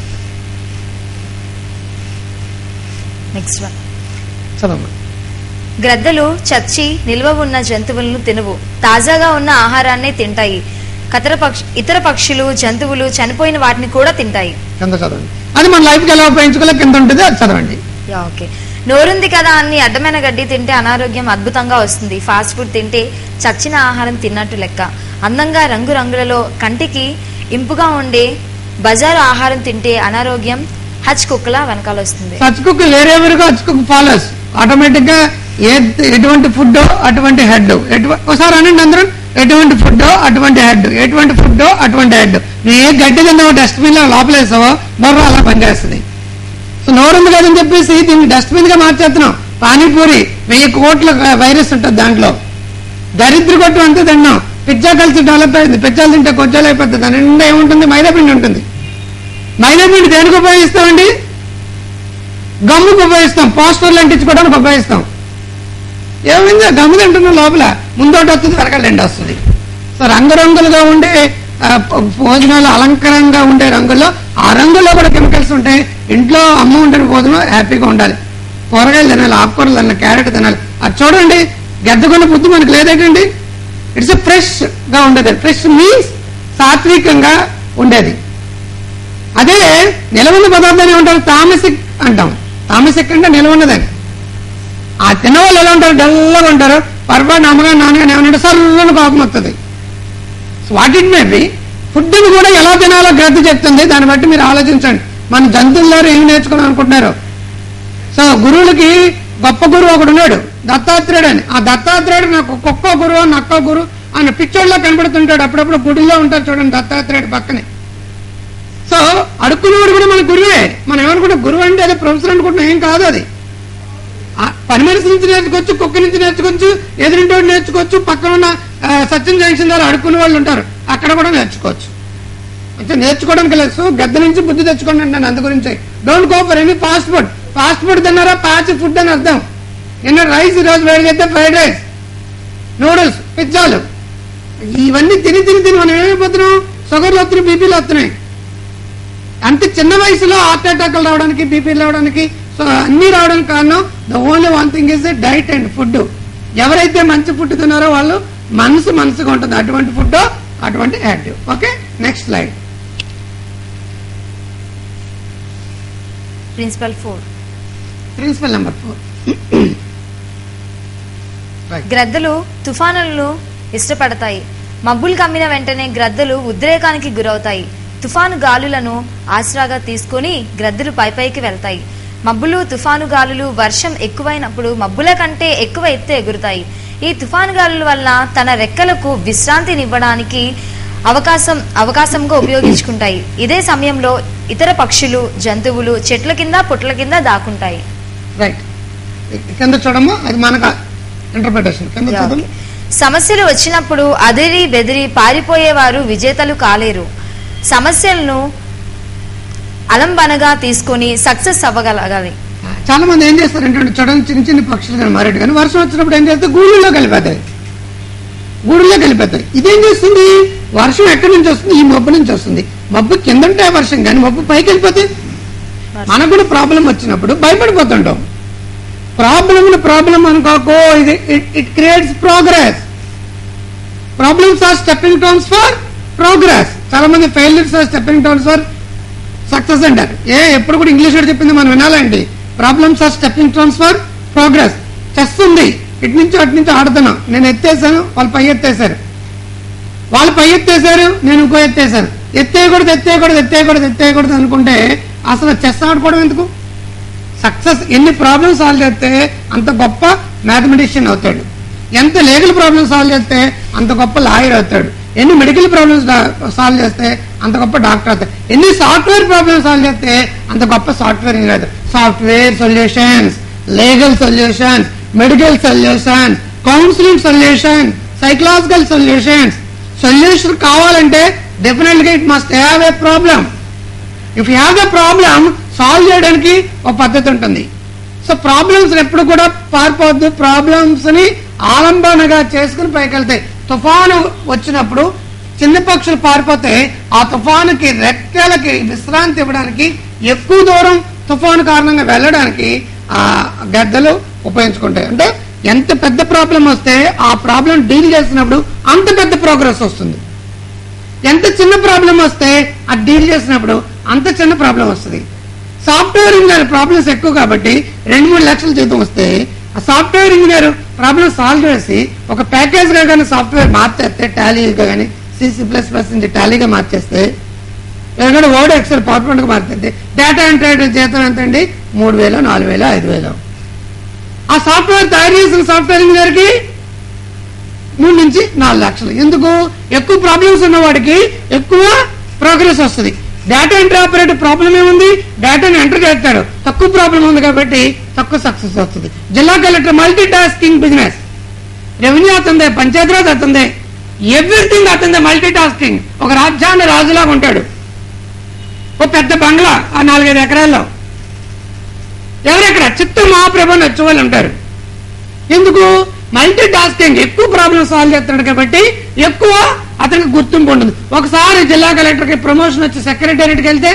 next one చదవమ్మా గ్రద్దలు చచ్చి నిల్వ ఉన్న జంతువులను తినవు తాజాగా ఉన్న ఆహారాన్నే తింటాయి కతర పక్ష ఇతర పక్షులు జంతువులు చనిపోయిన వాటిని కూడా తింటాయి కింద చదవండి అది మన లైఫ్కి ఎలా ఉపయోగించుకోలే కింద ఉంటుంది అది చదవండి యా ఓకే నోరుంది కదా అని అడ్డమైన గడ్డి తింటే అనారోగ్యం అద్భుతంగా వస్తుంది ఫాస్ట్ ఫుడ్ తింటే చచ్చిన ఆహారం తిన్నట్టు లెక్క అందంగా రంగురంగులలో కంటికి ఇంపుగా ఉండే బజారు ఆహారం తింటే అనారోగ్యం హచ్ కుక్కలా వెనకాల వస్తుంది సచ్ కుక్ వేరేవరుగా హచ్ కుక్ ఫాలోస్ ఆటోమేటిక్ గా ఏ ఎటువంటి ఫుడ్ అటువంటి హెడ్ ఒకసారి అనండి అందరూ ఎటువంటి ఫుడ్ అటువంటి హెడ్ ఎటువంటి ఫుడ్ అటువంటి హెడ్ నువ్వు ఏ గడ్డి తిన్నావో డస్ట్బిన్ లో లోపలేసావో బొర్ర అలా పనిచేస్తుంది సో నోరుంది కదని చెప్పేసి దీన్ని డస్ట్బిన్ గా మార్చేస్తున్నాం పానీపూరి వెయ్యి కోట్ల వైరస్ ఉంటుంది దాంట్లో దరిద్ర కొట్టు అంతే తిన్నాం పిజ్జా కలిసి డెవలప్ అయింది పిజ్జాలు తింటే కొంచెం అయిపోతుంది దాని నిండా ఏముంటుంది మైదా పిండి ఉంటుంది మైదా పిండి దేనికి ఉపయోగిస్తామండి గమ్ముకు ఉపయోగిస్తాం పోస్టర్లు అంటించుకోవడానికి ఉపయోగిస్తాం ఏమైంది గమ్ము తింటున్నాం లోపల ముందోటి వస్తుంది వెనకాల ఎండ వస్తుంది సో రంగురంగులుగా ఉండే ఆ, భ- భోజనాలు అలంకరంగా ఉండే రంగుల్లో ఆ రంగుల్లో కూడా కెమికల్స్ ఉంటాయి ఇంట్లో అమ్మ ఉండే భోజనం హ్యాపీగా ఉండాలి కూరగాయలు తినాలి ఆకుకూరలు తినాలి క్యారెట్ తినాలి అది చూడండి గద్దకున్న బుద్ధి మనకు లేదేటండి ఇట్స్ ఫ్రెష్ గా ఉండేది ఫ్రెష్ మీన్స్ సాత్వికంగా ఉండేది అదే నిలవన్న పదార్థాన్ని ఏమంటారు తామసిక్ అంటాం తామసిక్ అంటే నిలవన్నదని ఆ తినవాళ్ళు ఎలా ఉంటారు డల్గా ఉంటారు పొరపాటు అమ్మగా నాన్నగా ఏమన్నా సర్రని కోపం వస్తుంది వాట్ ఇట్ మే బి ఫుడ్ని కూడా ఎలా తినాలో గ్రద్ద చెప్తుంది దాన్ని బట్టి మీరు ఆలోచించండి మన జంతువుల ద్వారా ఏం నేర్చుకున్నాం అనుకుంటున్నారు సో గురువులకి గొప్ప గురువు ఒకడు ఉన్నాడు దత్తాత్రేయుడు అని ఆ దత్తాత్రేయుడు నాకు కుక్క గురువు నక్క గురువు ఆయన పిచ్చోళ్ళలో కనబడుతుంటాడు అప్పుడప్పుడు గుడిలో ఉంటారు చూడండి దత్తాత్రేయుడు పక్కనే సో అడుక్కునేవాడు కూడా మన గురువే మనం ఏమనుకుంటాం గురువు అంటే అదే ప్రొఫెసర్ అనుకుంటున్నాం ఏం కాదు అది ఆ పని మనిషి నుంచి నేర్చుకోవచ్చు కుక్క నుంచి నేర్చుకోవచ్చు ఎదురింటోడు నేర్చుకోవచ్చు పక్కన ఉన్న ఆ, సత్యం జంక్షన్ ద్వారా అడుక్కునే వాళ్ళు ఉంటారు అక్కడ కూడా నేర్చుకోవచ్చు అంటే నేర్చుకోవడానికి లేదు సో గద్ద నుంచి బుద్ధి తెచ్చుకోండి అంటాను అందు గురించి don't go for any fast food fast food తిన్నారా పాచి ఫుడ్ అని అర్థం నిన్న రైస్ ఈరోజు వేడి చేస్తే ఫ్రైడ్ రైస్ నూడిల్స్ పిజ్జాలు ఇవన్నీ తిని తిని తిని మనం ఏమైపోతున్నాం షుగర్లు వస్తున్నాయి బీపీలు వస్తున్నాయి అంత చిన్న వయసులో హార్ట్ అటాక్లు రావడానికి బీపీలు రావడానికి సో అన్ని రావడానికి కారణం the only one thing is diet and food ఎవరైతే మంచి ఫుడ్ తిన్నారో వాళ్ళు మనసు మనసుగా ఉంటుంది అటువంటి ఫుడ్ అటువంటి active okay next slide principle four principle number four గ్రద్దలు తుఫానులను ఇష్టపడతాయి మబ్బులు కమ్మిన వెంటనే గ్రద్దలు ఉద్రేకానికి గురవుతాయి తుఫాను గాలులను ఆసరాగా తీసుకొని గ్రద్దలు పైపైకి వెళ్తాయి మబ్బులు తుఫాను గాలులు వర్షం ఎక్కువైనప్పుడు మబ్బుల కంటే ఎక్కువ ఎత్తు ఎగురుతాయి ఈ తుఫాను గాలుల వల్ల తన రెక్కలకు విశ్రాంతినివ్వడానికి అవకాశం అవకాశంగా ఉపయోగించుకుంటాయి ఇదే సమయంలో ఇతర పక్షులు జంతువులు చెట్ల కింద పుట్ల కింద దాక్కుంటాయి రైట్ కింద చూడమ్మా అది మనకు ఇంటర్ప్రిటేషన్ కింద చూడమ్మా సమస్యలు వచ్చినప్పుడు అదిరి బెదిరి పారిపోయేవారు విజేతలు కాలేరు సమస్యలను అలంబనగా తీసుకొని సక్సెస్ అవ్వగలగాలి చాలా మంది ఏం చేస్తారంటే చూడండి చిన్న చిన్న పక్షులు కానీ మారేడు కానీ వర్షం వచ్చినప్పుడు ఏం చేస్తే గూడుల్లో కలిపేస్తాయి గూడుల్లో కలిపేస్తాయి ఇదేం చేస్తుంది వర్షం ఎక్కడి నుంచి వస్తుంది ఈ మబ్బు నుంచి వస్తుంది మబ్బు కిందంటే వర్షం కానీ మబ్బు పైకి వెళ్ళిపోతే మనకు కూడా ప్రాబ్లం వచ్చినప్పుడు భయపడిపోతుంటాం ప్రాబ్లం ప్రాబ్లం అనుకోకో ఇది it creates progress problems are stepping stones for progress చాలా మంది failures are stepping stones for success అంటారు ఏ ఎప్పుడు కూడా ఇంగ్లీష్ వాడు చెప్పింది మనం వినాలండి problems are stepping stones for progress chess ఉంది ఇటు నుంచి అటు నుంచి ఆడుతున్నాం నేను ఎత్తేసాను వాళ్ళు పై ఎత్తేసారు వాళ్ళు పై ఎత్తేసారు నేను ఇంకో ఎత్తేసాను ఎత్తేయకూడదు ఎత్తేయకూడదు ఎత్తేయకూడదు ఎత్తేయకూడదు అనుకుంటే అసలు చెస్ ఆడుకోవడం ఎందుకు సక్సెస్ ఎన్ని ప్రాబ్లమ్స్ సాల్వ్ చేస్తే అంత గొప్ప మ్యాథమెటిషియన్ అవుతాడు ఎంత లీగల్ ప్రాబ్లమ్స్ సాల్వ్ చేస్తే అంత గొప్ప లాయర్ అవుతాడు ఎన్ని మెడికల్ ప్రాబ్లమ్స్ సాల్వ్ చేస్తే అంత గొప్ప డాక్టర్ అవుతాడు ఎన్ని సాఫ్ట్వేర్ ప్రాబ్లమ్స్ సాల్వ్ చేస్తే అంత గొప్ప software engineer software solutions legal solutions medical solutions counselling solution psychological solutions solution కావాలంటే డెఫినెట్ గా it must have a problem if you have the problem solve చేయడానికి ఒక పద్ధతి ఉంటుంది సో ప్రాబ్లమ్స్ ఎప్పుడు కూడా పారిపోద్దు ప్రాబ్లమ్స్ ని ఆలంబనగా చేసుకుని పైకి వెళ్తాయి తుఫాను వచ్చినప్పుడు చిన్న పక్షులు పారిపోతే ఆ తుఫానుకి రెక్కలకి విశ్రాంతి ఇవ్వడానికి ఎక్కువ దూరం తుఫాను కారణంగా వెళ్ళడానికి ఆ గద్దలు ఉపయోగించుకుంటాయి అంటే ఎంత పెద్ద ప్రాబ్లం వస్తే ఆ ప్రాబ్లం డీల్ చేసినప్పుడు అంత పెద్ద ప్రోగ్రెస్ వస్తుంది ఎంత చిన్న ప్రాబ్లం వస్తే అది డీల్ చేసినప్పుడు అంత చిన్న ప్రాబ్లం వస్తుంది సాఫ్ట్వేర్ ఇంజనీర్ ప్రాబ్లమ్స్ ఎక్కువ కాబట్టి రెండు మూడు లక్షల జీతం వస్తే ఆ సాఫ్ట్వేర్ ఇంజనీర్ ప్రాబ్లమ్ సాల్వ్ చేసి ఒక ప్యాకేజ్ గా కానీ సాఫ్ట్వేర్ మార్చేస్తే టాలీగా కానీ సిసి ప్లస్ ప్లస్ నుంచి టాలీగా మార్చేస్తే ఎందుకంటే వర్డ్ ఎక్సెల్ పవర్ పాయింట్ గా మారుతుంది డేటా ఎంట్రీ జీతం ఎంత అండి మూడు వేలు నాలుగు వేలు ఐదు వేలు ఆ సాఫ్ట్వేర్ తయారు చేసిన సాఫ్ట్వేర్ ఇంజనీర్ కి మూడు నుంచి నాలుగు లక్షలు ఎందుకు ఎక్కువ ప్రాబ్లమ్స్ ఉన్న వాడికి ఎక్కువ ప్రోగ్రెస్ వస్తుంది డేటా ఎంట్రీ ఆపరేటర్ ప్రాబ్లం ఏముంది డేటాని ఎంటర్ చేస్తాడు తక్కువ ప్రాబ్లం ఉంది కాబట్టి తక్కువ సక్సెస్ వస్తుంది జిల్లా collector multitasking business revenue అతందే పంచాయతీరాజ్ అతందే ఎవ్రీథింగ్ అతందే మల్టీ టాస్కింగ్ ఒక రాజ్యాన్ని రాజులాగా ఉంటాడు ఓ పెద్ద బంగ్లా ఆ నాలుగైదు ఎకరాల్లో ఎవరెక్కడ చిత్త మహాప్రభు నచ్చే వాళ్ళు ఉంటారు ఎందుకు మల్టీ టాస్కింగ్ ఎక్కువ ప్రాబ్లమ్ సాల్వ్ చేస్తున్నాడు కాబట్టి ఎక్కువ అతనికి గుర్తింపు ఉంటుంది ఒకసారి జిల్లా కలెక్టర్ కి ప్రమోషన్ వచ్చి సెక్రటేరియట్కి వెళ్తే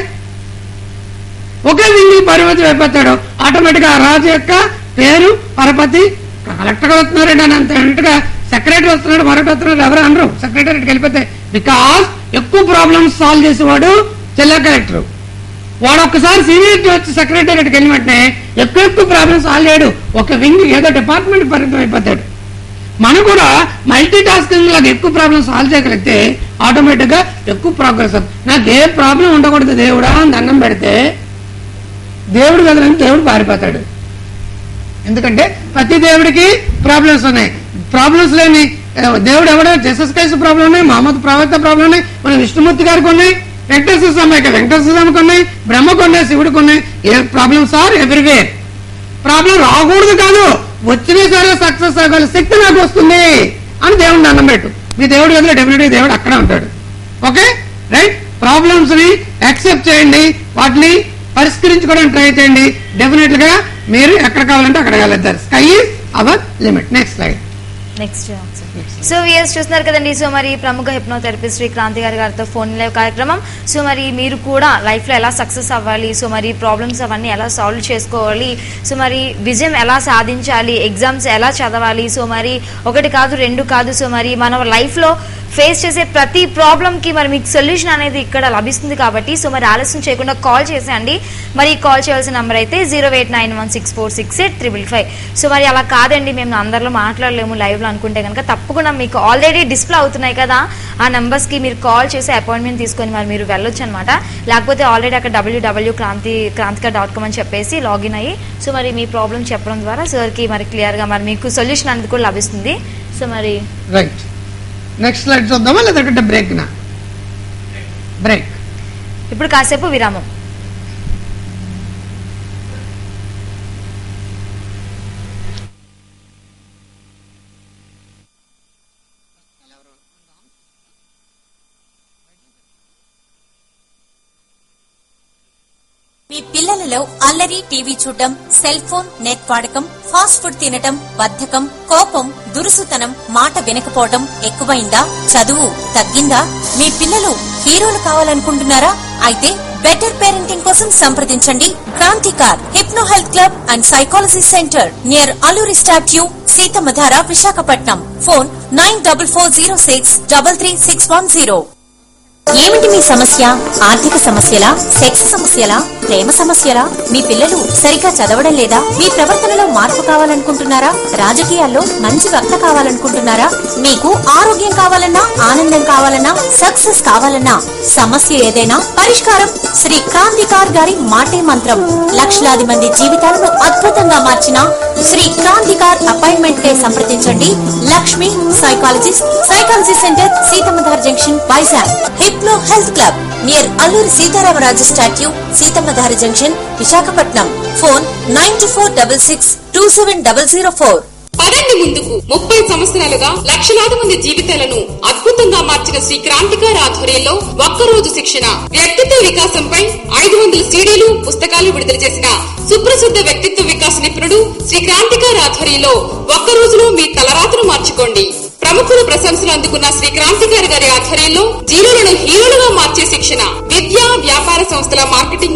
ఒకే వింగి పరిమితం అయిపోతాడు ఆటోమేటిక్ గా ఆ రాజు యొక్క పేరు పరపతి కలెక్టర్ గా వస్తున్నాడు అని అంత అన్నట్టుగా సెక్రటరీ వస్తున్నాడు మరొకటి వస్తున్నాడు ఎవరు అనరు సెక్రటేరియట్కి వెళ్ళిపోతే బికాస్ ఎక్కువ ప్రాబ్లమ్స్ సాల్వ్ చేసేవాడు జిల్లా కలెక్టర్ వాడు ఒక్కసారి సీనియర్ వచ్చి సెక్రటేరియట్కి వెళ్ళిన వెంటనే ఎక్కువ ఎక్కువ ప్రాబ్లమ్స్ సాల్వ్ చేయడు ఒక వింగ్ ఏదో డిపార్ట్మెంట్ పరిమితం అయిపోతాడు మనం కూడా మల్టీ టాస్కింగ్ లాగా ఎక్కువ ప్రాబ్లమ్ సాల్వ్ చేయగలిగితే ఆటోమేటిక్ గా ఎక్కువ ప్రోగ్రెస్ నాకు ఏ ప్రాబ్లం ఉండకూడదు దేవుడా అని దండం పెడితే దేవుడు కదలని దేవుడు పారిపోతాడు ఎందుకంటే ప్రతి దేవుడికి ప్రాబ్లమ్స్ ఉన్నాయి ప్రాబ్లమ్స్ లేని ఆ, దేవుడు ఎవడో జసస్ కైస్ ప్రాబ్లం ఉన్నాయి మహమ్మద్ ప్రవక్త ప్రాబ్లం ఉన్నాయి మన విష్ణుమూర్తి గారికి ఉన్నాయి వెంకటేశ్వర స్వామికి వెంకటేశ్వర స్వామికి ఉన్నాయి బ్రహ్మకు ఉన్నాయి శివుడికి ఉన్నాయి a problems are everywhere problem రాకూడదు కాదు వచ్చినా సరే సక్సెస్ అవ్వగల శక్తి నాకు వస్తుంది అని దేవుడిని అన్నం పెట్టు మీ దేవుడు కదా డెఫినెట్ దేవుడు అక్కడే ఉంటాడు ఓకే రైట్ ప్రాబ్లమ్స్ ని యాక్సెప్ట్ చేయండి వాటిని పరిష్కరించుకోవడానికి ట్రై చేయండి డెఫినెట్ గా మీరు ఎక్కడ కావాలంటే అక్కడ వెళ్తారు sky is our limit next slide next so viewers చూస్తున్నారు కదండి సో మరి ప్రముఖ హిప్నోథెరపిస్ట్ శ్రీ క్రాంతి గారి గారితో ఫోన్ లైవ్ కార్యక్రమం సో మరి మీరు కూడా లైఫ్ లో ఎలా సక్సెస్ అవ్వాలి సో మరి ప్రాబ్లమ్స్ అవన్నీ ఎలా సాల్వ్ చేసుకోవాలి సో మరి విజయం ఎలా సాధించాలి ఎగ్జామ్స్ ఎలా చదవాలి సో మరి ఒకటి కాదు రెండు కాదు సో మరి మన లైఫ్ లో ఫేస్ చేసే ప్రతి ప్రాబ్లమ్ కి మరి మీకు సొల్యూషన్ అనేది ఇక్కడ లభిస్తుంది కాబట్టి సో మరి ఆలస్యం చేయకుండా కాల్ చేసేయండి మరి కాల్ చేయాల్సిన నంబర్ అయితే zero eight nine one six four six eight triple five so మరి అలా కాదండి మేము అందరిలో మాట్లాడలేము లైవ్ లో అనుకుంటే కనుక తప్పకుండా మీకు ఆల్రెడీ డిస్ప్లే అవుతున్నాయి కదా ఆ numbers కి మీరు కాల్ చేసి అపాయింట్మెంట్ తీసుకొని మరి మీరు వెళ్ళొచ్చు అనమాట లేకపోతే ఆల్రెడీ అక్కడ డబ్ల్యూడబ్ల్యూ క్రాంతి క్రాంతిక డాట్ కామ్ అని చెప్పేసి లాగిన్ అయ్యి సో మరి మీ ప్రాబ్లం చెప్పడం ద్వారా సార్కి మరి clear గా మరి మీకు సొల్యూషన్ అనేది కూడా లభిస్తుంది సో మరి రైట్ నెక్స్ట్ స్లైడ్ చూద్దామా లేదంటే బ్రేక్ నా బ్రేక్ ఇప్పుడు కాసేపు విరామం మీ పిల్లలలో అల్లరి టీవీ చూడటం సెల్ ఫోన్ నెట్ వాడకం ఫాస్ట్ ఫుడ్ తినటం బద్ధకం కోపం దురుసుతనం మాట వినకపోవటం ఎక్కువైందా చదువు తగ్గిందా మీ పిల్లలు హీరోలు కావాలనుకుంటున్నారా అయితే బెటర్ పేరెంటింగ్ కోసం సంప్రదించండి Kranthikar hypno health club and psychology centre near Alluri statue Seethammadhara Visakhapatnam phone nine double four zero six double three six one zero ఏమిటి మీ సమస్య ఆర్థిక సమస్యలా సెక్స్ సమస్యలా ప్రేమ సమస్యలా మీ పిల్లలు సరిగా చదవడం లేదా మీ ప్రవర్తనలో మార్పు కావాలనుకుంటున్నారా రాజకీయాల్లో మంచి వక్త కావాలనుకుంటున్నారా మీకు ఆరోగ్యం కావాలన్నా ఆనందం కావాలన్నా సక్సెస్ కావాలన్నా సమస్య ఏదైనా పరిష్కారం శ్రీ క్రాంతికార్ గారి మాటే మంత్రం లక్షలాది మంది జీవితాలను అద్భుతంగా మార్చిన శ్రీ క్రాంతికార్ అపాయింట్మెంట్ కే సంప్రదించండి Lakshmi psychologist psychology centre Seethammadhara junction Vizag hypno health club near Alluri Sitaramaraju statue Seethammadhara junction Visakhapatnam phone nine two four double six two seven double zero four పదండి ముందుకు ముప్పై సంవత్సరాలుగా లక్షలాది మంది జీవితాలను అద్భుతంగా మార్చిన శ్రీ క్రాంతికారి ఆధ్వర్యంలో ఒక్కరోజు శిక్షణ వ్యక్తిత్వ వికాసంపై ఐదు వందల సీడీలు పుస్తకాలు విడుదల చేసిన సుప్రసిద్ధ వ్యక్తిత్వ వికాస నిపుణుడు శ్రీ క్రాంతికారి ఆధ్వర్యంలో ఒక్క రోజులో మీ తలరాతను మార్చుకోండి ప్రముఖుల ప్రశంసలు అందుకున్న శ్రీ క్రాంతికారి గారి ఆధ్వర్యంలో జీరోలను హీరోలుగా మార్చే శిక్షణ విద్యా వ్యాపార సంస్థల మార్కెటింగ్ మరియు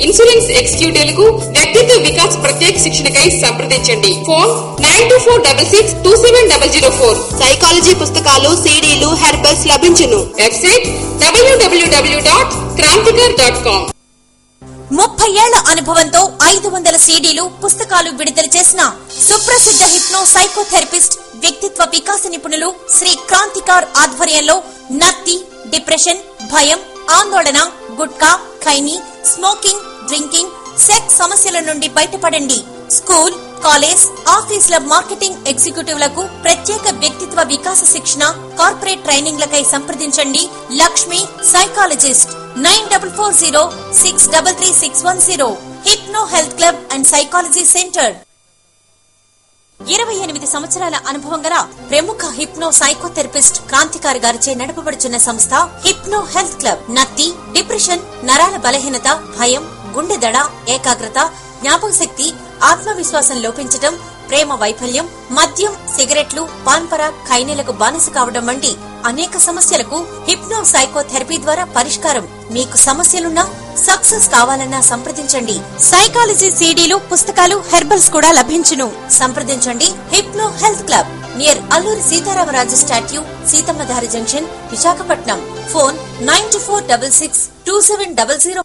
ఇన్సూరెన్స్ ఎగ్జిక్యూటివ్లకు వ్యక్తిత్వ వికాస్ ప్రత్యేక శిక్షణకై సంప్రదించండి phone nine two four double six two seven double zero four psychology పుస్తకాలు సీడీలు హెర్బల్స్ లభించును website WWW dot Kranthikar dot com ముప్పై ఏళ్ల అనుభవంతో ఐదు వందల సీడీలు పుస్తకాలు విడుదల చేసిన సుప్రసిద్ధ హిప్నో సైకోథెరపిస్ట్ వ్యక్తిత్వ వికాస నిపుణులు శ్రీ క్రాంతికార్ ఆధ్వర్యంలో నత్తి డిప్రెషన్ భయం ఆందోళన gutka khaini smoking drinking sex సమస్యల నుండి బయటపడండి స్కూల్ కాలేజ్ ఆఫీసుల మార్కెటింగ్ ఎగ్జిక్యూటివ్లకు ప్రత్యేక వ్యక్తిత్వ వికాస శిక్షణ కార్పొరేట్ ట్రైనింగ్లకై సంప్రదించండి Lakshmi psychologist nine double four zero six double three six one zero hypno health club and psychology centre ఇరవై ఎనిమిది సంవత్సరాల అనుభవం గల ప్రముఖ హిప్నో సైకోథెరపిస్ట్ క్రాంతికారి గారిచే నడపబడుచున్న సంస్థ హిప్నో హెల్త్ క్లబ్ నత్తి డిప్రెషన్ నరాల బలహీనత భయం గుండె దడ ఏకాగ్రత జ్ఞాపక శక్తి ఆత్మవిశ్వాసం లోపించటం ప్రేమ వైఫల్యం మద్యం సిగరెట్లు పాన్పర ఖైనీలకు బానిస కావడం వంటి అనేక సమస్యలకు హిప్నో సైకోథెరపీ ద్వారా పరిష్కారం మీకు సమస్యలున్నా సక్సెస్ కావాలన్నా సంప్రదించండి సైకాలజీ సీడీలు పుస్తకాలు హెర్బల్స్ కూడా లభించును సంప్రదించండి hypno health club near Alluri Sitaramaraju statue Seethammadhara junction Visakhapatnam phone nine two four double six two seven double zero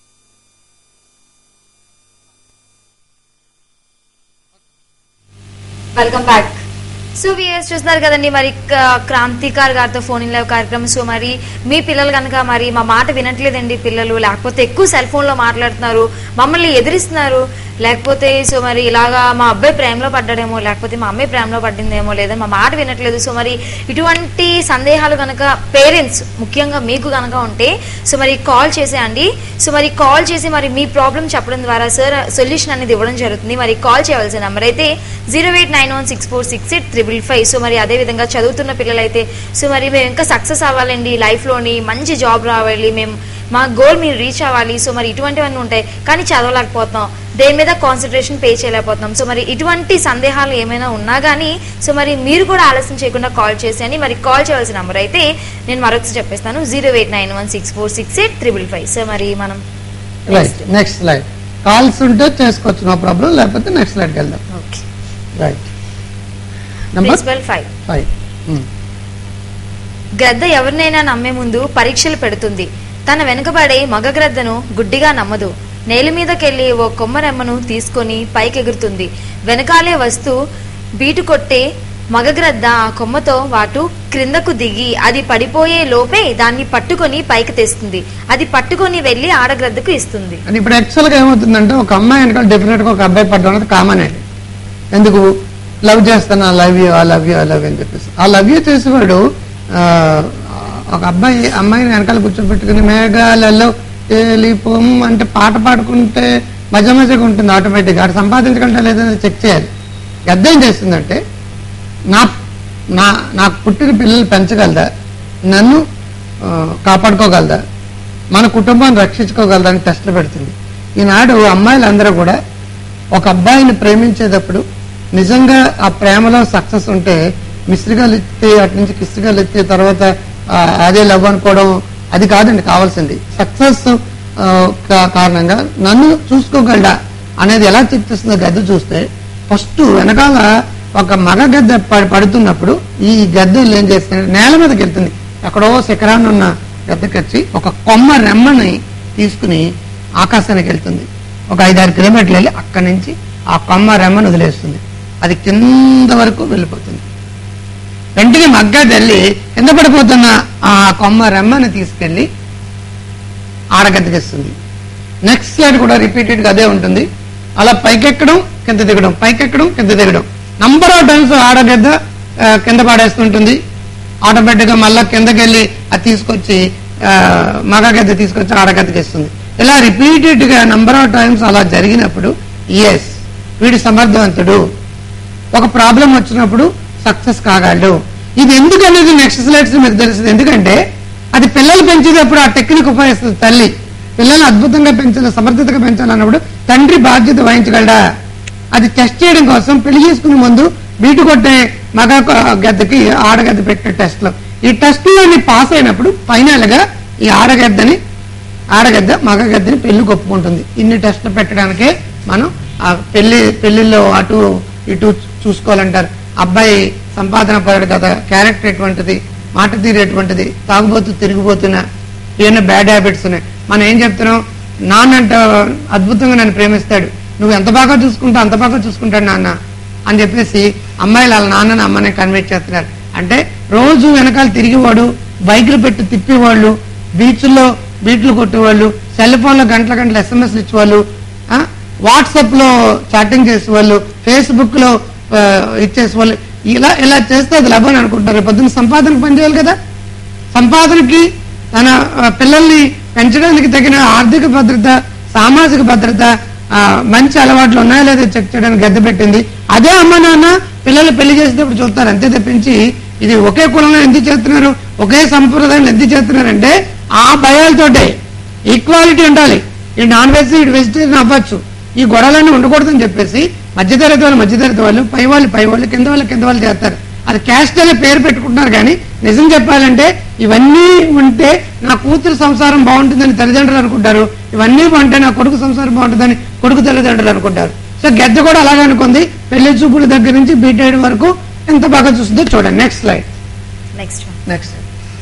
welcome back so VS చూస్తున్నారు కదండి మరి క- క్రాంతికార్ గారితో ఫోన్ ఇన్ లైవ్ కార్యక్రమం సో మరి మీ పిల్లలు కనుక మరి మా మాట వినట్లేదండి పిల్లలు లేకపోతే ఎక్కువ సెల్ ఫోన్ లో మాట్లాడుతున్నారు మమ్మల్ని ఎదిరిస్తున్నారు లేకపోతే సో మరి ఇలాగా మా అబ్బాయి ప్రేమలో పడ్డాడేమో లేకపోతే మా అమ్మాయి ప్రేమలో పడిందేమో లేదా మా మాట వినట్లేదు సో మరి ఇటువంటి సందేహాలు కనుక పేరెంట్స్ ముఖ్యంగా మీకు కనుక ఉంటే సో మరి కాల్ చేసేయండి సో మరి కాల్ చేసి మరి మీ ప్రాబ్లం చెప్పడం ద్వారా సార్ సొల్యూషన్ అనేది ఇవ్వడం జరుగుతుంది మరి కాల్ చేయవలసిన నెంబర్ అయితే zero eight nine one six four six eight triple five so మరి అదే విధంగా చదువుతున్న పిల్లలైతే సో మరి మేము ఇంకా సక్సెస్ అవ్వాలండి లైఫ్లోని మంచి జాబ్ రావాలి మేము మా గోల్ మీరు రీచ్ అవ్వాలి సో మరి ఇటువంటివన్నీ ఉంటాయి కానీ చదవలేకపోతున్నాం దేని మీద కాన్సన్ట్రేషన్ పే చేయలేకపోతున్నాం సో మరి ఇటువంటి సందేహాలు ఏమైనా ఉన్నా కానీ సో మరి మీరు కూడా ఆలస్యం చేయకుండా కాల్ చేసేయండి మరి కాల్ చేయవలసిన నెంబర్ అయితే నేను మరొకసారి చెప్పేస్తాను zero eight nine one six four six eight triple five so మరి మనం రైట్ నెక్స్ట్ స్లైడ్ కాల్స్ ఉంటే చేసుకోవచ్చు నో ప్రాబ్లం లేకపోతే నెక్స్ట్ స్లైడ్కి వెళ్దాం okay right number principle five five గ్రద్ద ఎవరినైనా నమ్మే ముందు పరీక్షలు పెడుతుంది తన వెనుకబడే మగ గ్రద్దను గుడ్డిగా నమ్మదు నేల మీదకెళ్లి ఓ కొమ్మరెమ్మను తీసుకొని పైకెగురుతుంది వెనకాలే వస్తూ బీటు కొట్టే మగగ్రద్ద ఆ కొమ్మతో వాటు క్రిందకు దిగి అది పడిపోయే లోపే దాన్ని పట్టుకొని పైకి తెస్తుంది అది పట్టుకొని వెళ్లి ఆడగ్రద్దకు ఇస్తుంది అది ఇప్పుడు యాక్చువల్ గా ఏమవుతుందంటే ఒక అమ్మాయి వెనకాల డెఫినెట్ గా ఒక అబ్బాయి పడడం అనేది కామన్ అండి ఎందుకు లవ్ చేస్తాను ఆ లవ్ యూ ఆ లవ్ యూ ఆ లవ్ అని చెప్పేసి ఆ లవ్ యూ చేసేవాడు ఆ, ఒక అబ్బాయి అమ్మాయిని వెనకాల కూర్చోబెట్టుకుని మేఘాలలో తేలిపోం అంటే పాట పాడుకుంటే మజ మజగా ఉంటుంది ఆటోమేటిక్ అటు సంపాదించకుండా లేదని చెక్ చేయాలి గద్ద ఏం చేస్తుందంటే నా నా నాకు పుట్టిన పిల్లలు పెంచగలదా నన్ను ఆ, కాపాడుకోగలదా మన కుటుంబాన్ని రక్షించుకోగలదా అని టెస్ట్లు పెడుతుంది ఈనాడు అమ్మాయిలందరూ కూడా ఒక అబ్బాయిని ప్రేమించేటప్పుడు నిజంగా ఆ ప్రేమలో సక్సెస్ ఉంటే మిస్రిగాలు ఎత్తి అటు నుంచి కిస్రిగాలు ఎత్తి తర్వాత ఆ, అదే లవ్ అనుకోవడం అది కాదండి కావాల్సింది సక్సెస్ కారణంగా నన్ను చూసుకోగలడా అనేది ఎలా చెక్ చేస్తుందో గద్ద చూస్తే ఫస్ట్ వెనకాల ఒక మగ గద్ద ప- పడుతున్నప్పుడు ఈ గద్దెలు ఏం చేస్తుంది నేల మీదకి వెళ్తుంది ఎక్కడో శిఖరాన్ని ఉన్న గద్దెకి వచ్చి ఒక కొమ్మ రెమ్మని తీసుకుని ఆకాశానికి వెళ్తుంది ఒక ఐదారు కిలోమీటర్లు వెళ్ళి అక్కడి నుంచి ఆ కొమ్మ రెమ్మను వదిలేస్తుంది అది కింద వరకు వెళ్ళిపోతుంది వెంటనే మగ్గ తల్లి కింద పడిపోతున్న ఆ కొమ్మ రెమ్మని తీసుకెళ్లి ఆడగద్దకిస్తుంది నెక్స్ట్ స్లైడ్ కూడా రిపీటెడ్ గా అదే ఉంటుంది అలా పైకెక్కడం కింద దిగడం పైకెక్కడం కింద దిగడం నంబర్ ఆఫ్ టైమ్స్ ఆడగద్ద ఆ, కింద పాడేస్తుంటుంది ఆటోమేటిక్ గా మళ్ళా కిందకి వెళ్ళి అది తీసుకొచ్చి ఆ, మగ గద్ద తీసుకొచ్చి ఆడగద్దకి ఇస్తుంది ఇలా రిపీటెడ్ గా నంబర్ ఆఫ్ టైమ్స్ అలా జరిగినప్పుడు ఎస్ వీడు సమర్థవంతుడు ఒక ప్రాబ్లం వచ్చినప్పుడు సక్సెస్ కాగలడు ఇది ఎందుకు అనేది నెక్స్ట్ స్లైడ్స్ మీకు తెలుస్తుంది ఎందుకంటే అది పిల్లలు పెంచేటప్పుడు ఆ టెక్నిక్ ఉపయోగిస్తుంది తల్లి పిల్లల్ని అద్భుతంగా పెంచాలి సమర్థతగా పెంచాలన్నప్పుడు తండ్రి బాధ్యత వహించగలడా అది టెస్ట్ చేయడం కోసం పెళ్లి చేసుకునే ముందు బీటు కొట్టే మగ గద్దకి ఆడగద్ద పెట్టే టెస్ట్ లో ఈ టెస్ట్ లో పాస్ అయినప్పుడు ఫైనల్ గా ఈ ఆడగద్దని ఆడగద్ద మగ గద్దని పెళ్లి ఒప్పుకుంటుంది ఇన్ని టెస్టులు పెట్టడానికే మనం ఆ పెళ్లి పెళ్లిలో అటు ఇటు చూసుకోవాలంటారు అబ్బాయి సంపాదన పడడు కదా క్యారెక్టర్ ఎటువంటిది మాట తీరు ఎటువంటిది తాగుబోతూ తిరిగిపోతున్న ఏమైనా బ్యాడ్ హ్యాబిట్స్ ఉన్నాయి మనం ఏం చెప్తున్నాం నాన్న అంట అద్భుతంగా నన్ను ప్రేమిస్తాడు నువ్వు ఎంత బాగా చూసుకుంటావు అంత బాగా చూసుకుంటాడు నాన్న అని చెప్పేసి అమ్మాయిలు వాళ్ళ నాన్నని అమ్మని కన్వెక్ట్ చేస్తున్నారు అంటే రోజు వెనకాల తిరిగేవాడు బైకులు పెట్టి తిప్పేవాళ్ళు బీచ్ల్లో బీట్లు కొట్టేవాళ్ళు సెల్ ఫోన్లో గంటల గంటల ఎస్ఎంఎస్లు ఇచ్చేవాళ్ళు వాట్సాప్ లో చాటింగ్ చేసేవాళ్ళు ఫేస్బుక్ లో ఆ, ఇచ్చేసేవాళ్ళు ఇలా ఇలా చేస్తే అది లభం అనుకుంటారు రేపు పొద్దున్న సంపాదనకు పనిచేయాలి కదా సంపాదనకి తన ఆ, పిల్లల్ని పెంచడానికి తగిన ఆర్థిక భద్రత సామాజిక భద్రత ఆ, మంచి అలవాట్లు ఉన్నాయా లేదా చెక్ చేయడానికి గద్దె పెట్టింది అదే అమ్మ నాన్న పిల్లలు పెళ్లి చేసేటప్పుడు చూస్తారు అంతే తప్పించి ఇది ఒకే కులంలో ఎందుకు చేస్తున్నారు ఒకే సంప్రదాయం ఎందుకు చేస్తున్నారంటే ఆ భయాలతోటే ఈక్వాలిటీ ఉండాలి ఈ నాన్ వెజ్ ఇటు వెజిటేరియన్ అవ్వచ్చు ఈ గొడవలన్నీ ఉండకూడదని చెప్పేసి మధ్యతరగతి వాళ్ళు మధ్యతరగతి వాళ్ళు పై వాళ్ళు పై వాళ్ళు కింద వాళ్ళు కింద వాళ్ళు చేస్తారు అది క్యాస్ట్ అనే పేరు పెట్టుకుంటున్నారు కానీ నిజం చెప్పాలంటే ఇవన్నీ ఉంటే నా కూతురు సంసారం బాగుంటుందని తల్లిదండ్రులు అనుకుంటారు ఇవన్నీ ఉంటే నా కొడుకు సంసారం బాగుంటుందని కొడుకు తల్లిదండ్రులు అనుకుంటారు సో గెద్ద కూడా అలాగే అనుకుంది పెళ్లి చూపుల దగ్గర నుంచి బీటెడ్ వరకు ఎంత బాగా చూస్తుందో చూడండి next slide next next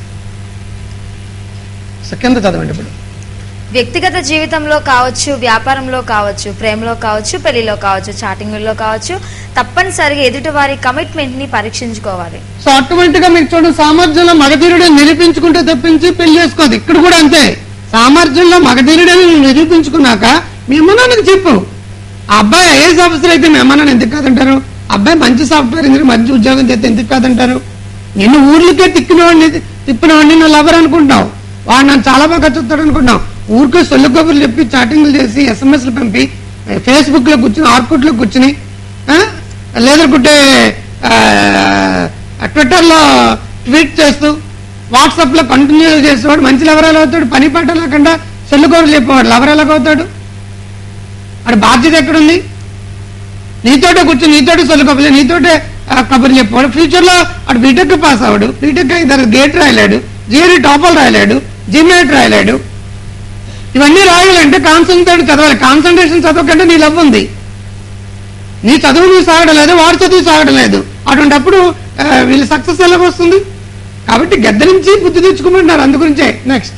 so కింద చదవండి ఇప్పుడు వ్యక్తిగత జీవితంలో కావచ్చు వ్యాపారంలో కావచ్చు ప్రేమలో కావచ్చు పెళ్లిలో కావచ్చు చాటింగ్లో కావచ్చు తప్పనిసరిగా ఎదుటి వారి కమిట్మెంట్ ని పరీక్షించుకోవాలి సో ఆటోమేటిక్ గా మీకు చూడండి సామర్థ్యంలో మగధీరుడు నిరూపించుకుంటే తప్పించి పెళ్లి చేసుకోదు ఇక్కడ కూడా అంతే సామర్థ్యంలో మగధీరుడని నువ్వు నిరూపించుకున్నాక మీ అమ్మ నాన్నకి చెప్పు ఆ అబ్బాయి ఐఏఎస్ ఆఫీసర్ అయితే మీ అమ్మ నాన్న ఎందుకు కాదంటారు అబ్బాయి మంచి సాఫ్ట్వేర్ ఇంజనీర్ మంచి ఉద్యోగం చేస్తే ఎందుకు కాదంటారు నిన్ను ఊర్లకే తిక్కినవాడిని తిప్పినవాడిని నువ్వు లవర్ అనుకుంటావు వాడు నన్ను చాలా బాగా చూస్తాడు అనుకుంటున్నావు ఊరికే సొల్లు కబుర్లు చెప్పి చాటింగ్లు చేసి ఎస్ఎంఎస్లు పంపి ఫేస్బుక్ లో కూర్చుని ఆర్కుట్ లో కూర్చుని ఆ, లేదనుకుంటే ట్విట్టర్ లో ట్వీట్ చేస్తూ వాట్సాప్ లో కంటిన్యూ చేసేవాడు మంచి లవర్ ఎలా అవుతాడు పని పాట లేకుండా సెల్లు కబుర్లు చెప్పేవాడు లవర్ ఎలాగవుతాడు వాడి బాధ్యత ఎక్కడుంది నీతోటే కూర్చొని నీతోటే సొల్లు కబుర్లు నీతోటే ఆ, కబుర్లు చెప్పేవాడు ఫ్యూచర్ లో వాడు బీటెక్ పాస్ అవ్వడు బీటెక్ అయిన తర్వాత గేట్ రాయలేడు జిఆర్ఈ టాపర్ రాయలేడు జిమేట్ రాయలేడు ఇవన్నీ రాయాలంటే కాన్సన్ట్రేట్ చదవాలి కాన్సన్ట్రేషన్ చదవకంటే నీ లవ్ ఉంది నీ చదువు నువ్వు సాగడం లేదు వాడి చదువు సాగడం లేదు అటువంటిప్పుడు ఆ, వీళ్ళ సక్సెస్ ఎలా వస్తుంది కాబట్టి గద్ద నుంచి బుద్ధి తెచ్చుకోమంటున్నారు అందు గురించే నెక్స్ట్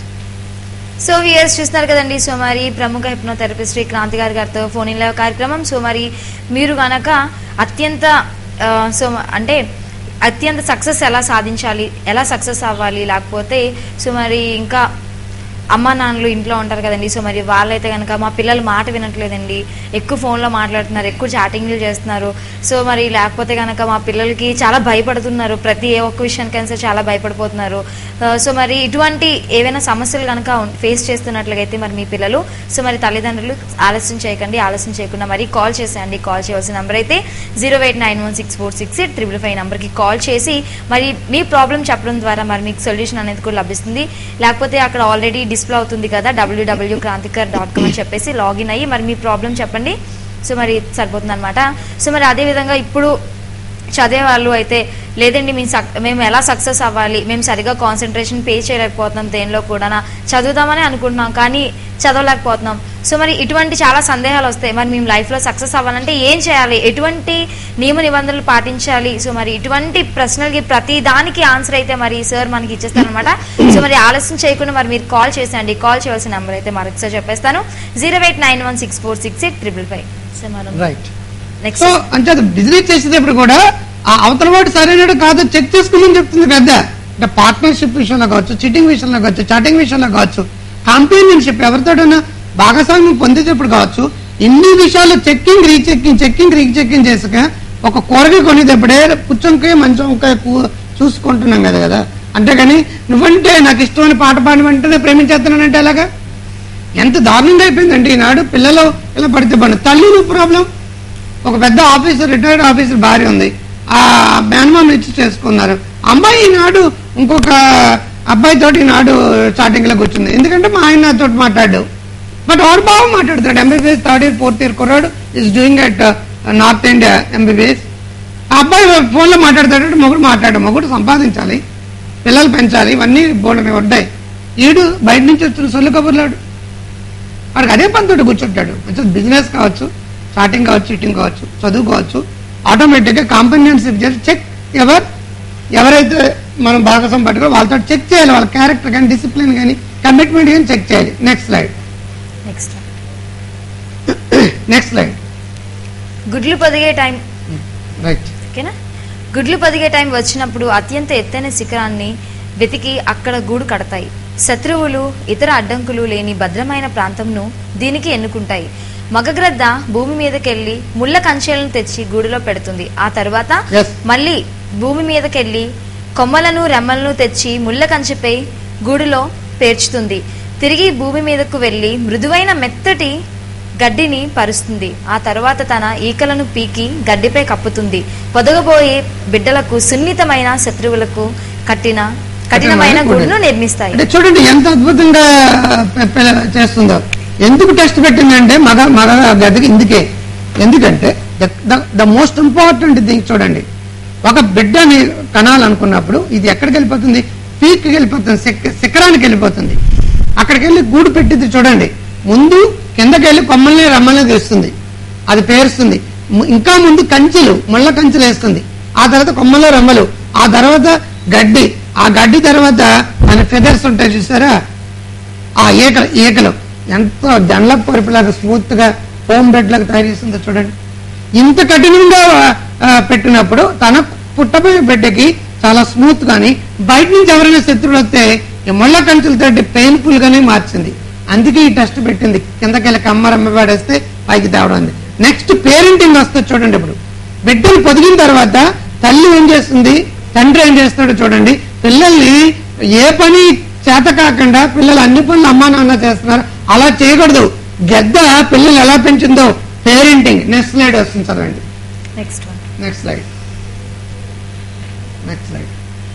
సో వియర్స్ చూస్తున్నారు కదండి సో మరి ప్రముఖ హిప్నోథెరపిస్ట్ శ్రీ క్రాంతి గారి గారితో ఫోన్ ఇన్ లైవ్ కార్యక్రమం సో మరి మీరు గనక అత్యంత ఆ, సో అంటే అత్యంత సక్సెస్ ఎలా సాధించాలి ఎలా సక్సెస్ అవ్వాలి లేకపోతే సో మరి ఇంకా అమ్మ నాన్నలు ఇంట్లో ఉంటారు కదండి సో మరి వాళ్ళైతే కనుక మా పిల్లలు మాట వినట్లేదండి ఎక్కువ ఫోన్లో మాట్లాడుతున్నారు ఎక్కువ చాటింగ్లు చేస్తున్నారు సో మరి లేకపోతే కనుక మా పిల్లలకి చాలా భయపడుతున్నారు ప్రతి ఏ ఒక్క విషయానికైనా సరే చాలా భయపడిపోతున్నారు ఆ, సో మరి ఇటువంటి ఏవైనా సమస్యలు కనుక ఫేస్ చేస్తున్నట్లయితే మరి మీ పిల్లలు సో మరి తల్లిదండ్రులు ఆలస్యం చేయకండి ఆలస్యం చేయకుండా మరి కాల్ చేసేయండి కాల్ చేయవలసిన నెంబర్ అయితే zero eight nine one six four six eight triple five నెంబర్కి కాల్ చేసి మరి మీ ప్రాబ్లం చెప్పడం ద్వారా మరి మీకు సొల్యూషన్ అనేది కూడా లభిస్తుంది లేకపోతే అక్కడ ఆల్రెడీ డిస్ప్లే అవుతుంది కదా డబ్ల్యూడబ్ల్యూ క్రాంతికర్ డాట్ కామ్ అని చెప్పేసి లాగిన్ అయ్యి మరి మీ ప్రాబ్లం చెప్పండి సో మరి సరిపోతుంది అనమాట సో మరి అదే విధంగా ఇప్పుడు చదివే వాళ్ళు అయితే లేదండి మేము సక్ మేము ఎలా సక్సెస్ అవ్వాలి మేము సరిగా కాన్సన్ట్రేషన్ పే చేయలేకపోతున్నాం దేనిలో కూడా చదువుదామని అనుకుంటున్నాం కానీ చదవలేకపోతున్నాం సో మరి ఇటువంటి చాలా సందేహాలు వస్తాయి మరి మేము లైఫ్లో సక్సెస్ అవ్వాలంటే ఏం చేయాలి ఎటువంటి నియమ నిబంధనలు పాటించాలి సో మరి ఇటువంటి ప్రశ్నలకి ప్రతి దానికి ఆన్సర్ అయితే మరి సార్ మనకి ఇచ్చేస్తారనమాట సో మరి ఆలస్యం చేయకుండా మరి మీరు కాల్ చేసేయండి కాల్ చేయాల్సిన నెంబర్ అయితే మరొకసారి చెప్పేస్తాను zero eight nine one six four six eight triple five so మనం రైట్ నెక్స్ట్ సో అంటే అది బిజినెస్ చేసేటప్పుడు కూడా ఆ అవతల వాడు సరైనడు కాదో చెక్ చేసుకోమని చెప్తుంది కదా అంటే పార్ట్నర్షిప్ విషయంలో కావచ్చు చీటింగ్ విషయంలో కావచ్చు చాటింగ్ విషయంలో కావచ్చు కాంపెనియన్షిప్ ఎవరితోటైనా భాగస్వామ్యం పొందేటప్పుడు కావచ్చు ఇన్ని విషయాలు చెక్కింగ్ రీచెక్కింగ్ చెక్కింగ్ రీచెక్కింగ్ చేసాక ఒక కూరగాయ కొనేటప్పుడే పుచ్చంకాయ మంచి వంకాయ కూ- చూసుకుంటున్నాం కదా కదా అంతేగాని నువ్వంటే నాకు ఇష్టమైన పాట పాడమంటేనే ప్రేమించేస్తున్నానంటే ఎలాగా ఎంత దారుణంగా అయిపోయిందండి ఈనాడు పిల్లలు ఇలా పడితే పడి తల్లి ప్రాబ్లం ఒక పెద్ద ఆఫీసర్ రిటైర్డ్ ఆఫీసర్ భార్య ఉంది ఆ మేనమామ ఇచ్చి చేసుకున్నారు అమ్మాయి ఈనాడు ఇంకొక అబ్బాయి తోటి ఈనాడు స్టార్టింగ్ లో కూర్చుంది ఎందుకంటే మా ఆయన నాతో మాట్లాడు బట్ వాడు బాగా మాట్లాడుతాడు MBBS third year fourth year కుర్రాడు is doing at north India MBBS ఆ అబ్బాయి ఫోన్ లో మాట్లాడతాడు మొగుడు మాట్లాడు మొగుడు సంపాదించాలి పిల్లలు పెంచాలి ఇవన్నీ బోర్డు ఉంటాయి ఈడు బయట నుంచి వచ్చిన సొల్లు కబుర్లాడు వాడికి అదే పనితోటి కూర్చుంటాడు బిజినెస్ కావచ్చు స్టార్టింగ్ కావచ్చు చీటింగ్ కావచ్చు చదువు కావచ్చు ఆటోమేటిక్గా కాంపెన్షన్షిప్ చేసి చెక్ ఎవర్ ఎవరైతే మనం భాగస్వామి పట్టుకో వాళ్ళతో చెక్ చేయాలి వాళ్ళ క్యారెక్టర్ కానీ డిసిప్లిన్ కానీ కమిట్మెంట్ కానీ చెక్ చేయాలి next slide next next slide గుడ్లు పొదిగే టైం రైట్ ఓకేనా గుడ్లు పొదిగే టైం వచ్చినప్పుడు అత్యంత ఎత్తైన శిఖరాన్ని వెతికి అక్కడ గూడు కడతాయి శత్రువులు ఇతర అడ్డంకులు లేని భద్రమైన ప్రాంతంను దీనికి ఎన్నుకుంటాయి మగగ్రద్ద భూమి మీదకెళ్లి ముళ్ళ కంచెలను తెచ్చి గూడులో పెడుతుంది ఆ తర్వాత Yes. మళ్ళీ భూమి మీదకెళ్లి కొమ్మలను రెమ్మలను తెచ్చి ముళ్ళ కంచెపై గూడులో పేర్చుతుంది తిరిగి భూమి మీదకు వెళ్లి మృదువైన మెత్తటి గడ్డిని పరుస్తుంది ఆ తర్వాత తన ఈకలను పీకి గడ్డిపై కప్పుతుంది పొదగబోయే బిడ్డలకు సున్నితమైన శత్రువులకు కట్టిన కఠినమైన గూడును నిర్మిస్తాయి అంటే చూడండి ఎంత అద్భుతంగా పె- పె- చేస్తుందో ఎందుకు టెస్ట్ పెట్టిందంటే మగ మగ గదికి ఇందుకే ఎందుకంటే ద మోస్ట్ ఇంపార్టెంట్ థింగ్ చూడండి ఒక బిడ్డని కనాలనుకున్నప్పుడు ఇది ఎక్కడికి వెళ్ళిపోతుంది పీక్కి వెళ్ళిపోతుంది శిఖ- శిఖరానికి వెళ్ళిపోతుంది అక్కడికి వెళ్ళి గూడు పెట్టింది చూడండి ముందు కిందకి వెళ్ళి కొమ్మల్ని రమ్మల్ని తీస్తుంది అది పేరుస్తుంది ము- ఇంకా ముందు కంచెలు ముళ్ళ కంచెలు వేస్తుంది ఆ తర్వాత కొమ్మలు రెమ్మలు ఆ తర్వాత గడ్డి ఆ గడ్డి తర్వాత మన ఫెదర్స్ ఉంటాయి చూసారా ఆ ఈకలు ఈకలు ఎంతో జండ్ల పొరుపులాగా స్మూత్ గా హోమ్ బెడ్ లాగా తయారు చేస్తుందో చూడండి ఇంత కఠినంగా ఆ, పెట్టినప్పుడు తన పుట్టబోయే బిడ్డకి చాలా స్మూత్ గాని బయట నుంచి ఎవరైనా శత్రువులు వస్తే ఈ ముళ్ళ కంచులతో పెయిన్ఫుల్ గానే మార్చింది అందుకే ఈ టెస్ట్ పెట్టింది కిందకెళ్ళి కమ్మరమ్మ పడేస్తే పైకి తేవడం ఉంది నెక్స్ట్ పేరెంటింగ్ వస్తుంది చూడండి ఇప్పుడు బిడ్డలు పొదిగిన తర్వాత తల్లి ఏం చేస్తుంది తండ్రి ఏం చేస్తాడో చూడండి పిల్లల్ని ఏ పని చేత కాకుండా పిల్లలు అన్ని పనులు అమ్మా నాన్న చేస్తున్నారు అలా చేయకూడదు గద్ద పిల్లలు ఎలా పెంచిందో పేరెంటింగ్ నెక్స్ట్ స్లైడ్ వస్తుంది చదవండి next one next slide next slide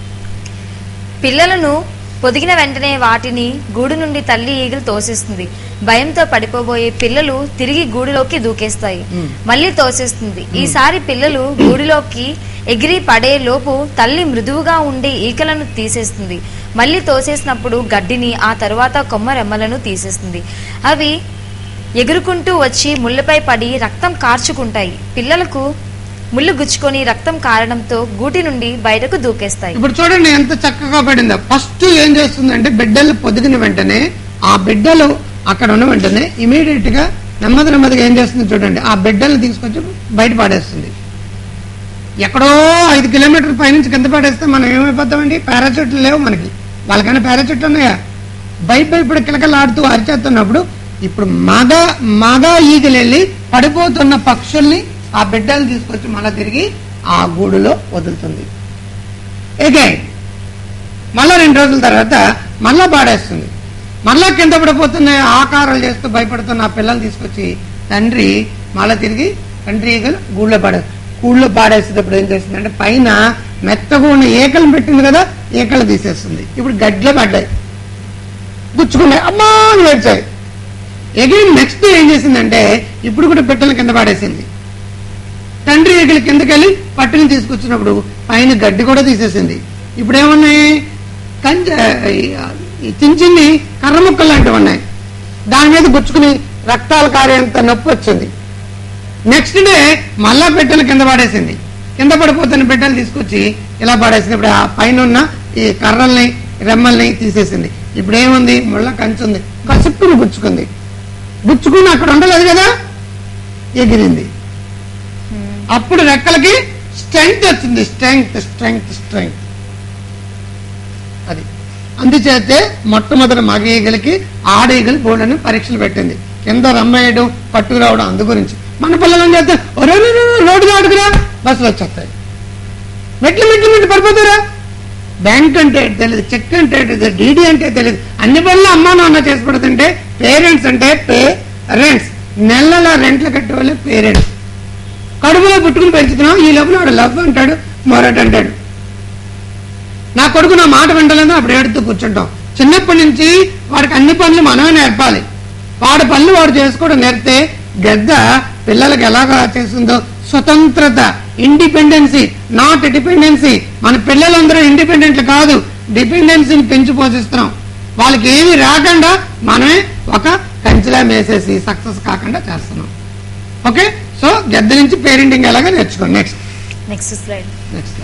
పిల్లలను పొదిగిన వెంటనే వాటిని గూడు నుండి తల్లి ఈగలు తోసేస్తుంది భయంతో పడిపోబోయే పిల్లలు తిరిగి గూడులోకి దూకేస్తాయి మళ్ళీ తోసేస్తుంది ఈసారి పిల్లలు గూడులోకి ఎగిరి పడే లోపు తల్లి మృదువుగా ఉండే ఈకలను తీసేస్తుంది మళ్ళీ తోసేసినప్పుడు గడ్డిని ఆ తరువాత కొమ్మ రెమ్మలను తీసేస్తుంది అవి ఎగురుకుంటూ వచ్చి ముళ్ళపై పడి రక్తం కార్చుకుంటాయి పిల్లలకు ముళ్ళు గుచ్చుకొని రక్తం కారడంతో గూటి నుండి బయటకు దూకేస్తాయి ఇప్పుడు చూడండి ఎంత చక్కగా పడిందో ఫస్ట్ ఏం చేస్తుందంటే బిడ్డలు పొదిగిన వెంటనే ఆ బిడ్డలు అక్కడ ఉన్న వెంటనే ఇమీడియట్ గా నెమ్మది నెమ్మదిగా ఏం చేస్తుంది చూడండి ఆ బిడ్డల్ని తీసుకొచ్చి బయట పాడేస్తుంది ఎక్కడో ఐదు కిలోమీటర్ల పైనుంచి కింద పడేస్తే మనం ఏమైపోతామండి పారాచూట్లు లేవు మనకి వాళ్ళకైనా పారాచూట్లు ఉన్నాయా బయట ఇప్పుడు కిలకలాడుతూ అరిచేస్తున్నప్పుడు ఇప్పుడు మగ మగ ఈగలు వెళ్ళి పడిపోతున్న పక్షుల్ని ఆ బిడ్డలు తీసుకొచ్చి మళ్ళా తిరిగి ఆ గూడులో వదులుతుంది ఎగైన్ మళ్ళా రెండు రోజుల తర్వాత మళ్ళా పాడేస్తుంది మళ్ళా కింద పడిపోతున్న ఆకారాలు చేస్తూ భయపడుతున్న ఆ పిల్లలు తీసుకొచ్చి తండ్రి మళ్ళా తిరిగి తండ్రి ఈగలు గూళ్ళో పాడే గూళ్ళో పాడేసేటప్పుడు ఏం చేస్తుంది అంటే పైన మెత్తగా ఉన్న ఏకలు పెట్టింది కదా ఏకలు తీసేస్తుంది ఇప్పుడు గడ్డలో పడ్డాయి గుచ్చుకున్నాయి అమ్మా అని ఏడ్చాయి ఎగైన్ నెక్స్ట్ ఏం చేసిందంటే ఇప్పుడు కూడా బిడ్డల కింద పాడేసింది తండ్రి ఎగిలి కిందకెళ్ళి పట్టుని తీసుకొచ్చినప్పుడు పైన గడ్డి కూడా తీసేసింది ఇప్పుడు ఏమున్నాయి కంచె ఈ చిన్న చిన్ని కర్ర ముక్కలు లాంటివి ఉన్నాయి దాని మీద గుచ్చుకుని రక్తాలు కారేంత నొప్పి వచ్చింది నెక్స్ట్ డే మళ్ళా బిడ్డలు కింద పడేసింది కింద పడిపోతున్న బిడ్డలు తీసుకొచ్చి ఇలా పడేసింది ఇప్పుడు ఆ పైన ఉన్న ఈ కర్రల్ని రెమ్మల్ని తీసేసింది ఇప్పుడు ఏముంది ముళ్ళ కంచుంది కసుక్కుని గుచ్చుకుంది గుచ్చుకుని అక్కడ ఉండలేదు కదా ఎగిరింది అప్పుడు రెక్కలకి స్ట్రెంగ్త్ వచ్చింది స్ట్రెంగ్త్ స్ట్రెంగ్త్ స్ట్రెంగ్త్ అది అందుచేతే మొట్టమొదటి మగ ఈగలకి ఆడ ఈగలు బోర్డుని పరీక్షలు పెట్టింది కింద రమ్మేయడం పట్టుకురావడం అందు గురించి మన పిల్లలు ఏం చేస్తే "ఒరే, ఒరే, ఒరే, రోడ్డు దాటుకురా బస్సులు వచ్చేస్తాయి మెట్లు మెట్లు మెట్లు పడిపోతారా బ్యాంక్ అంటే ఏంటి తెలియదు చెక్ అంటే ఏంటి తెలియదు డీడీ అంటే తెలియదు అన్ని పనులు అమ్మా నాన్న చేసి పెడుతుంటే పేరెంట్స్ అంటే పేరెంట్స్ నెల నెల రెంట్లు కట్టే వాళ్ళే పేరెంట్స్ కడుపులో పుట్టుకుని పెంచుతున్నాం ఈ లోపల వాడు లవ్ అంటాడు మొరట్ అంటాడు నా కొడుకు నా మాట వింటలేదు అప్పుడు ఏడుతూ కూర్చుంటాం చిన్నప్పటి నుంచి వాడికి అన్ని పనులు మనమే నేర్పాలి వాడి పనులు వాడు చేసుకోవడం నేర్పితే గద్ద పిల్లలకి ఎలాగా చేస్తుందో స్వతంత్రత ఇండిపెండెన్సీ నాట్ డిపెండెన్సీ మన పిల్లలందరూ ఇండిపెండెంట్లు కాదు డిపెండెన్సీని పెంచి పోషిస్తున్నాం వాళ్ళకి ఏమి రాకుండా మనమే ఒక కంచిలా మేసేసి సక్సెస్ కాకుండా చేస్తున్నాం ఓకే సో గద్ద నుంచి పేరెంటింగ్ ఎలాగో నేర్చుకోండి నెక్స్ట్ నెక్స్ట్ స్లైడ్ నెక్స్ట్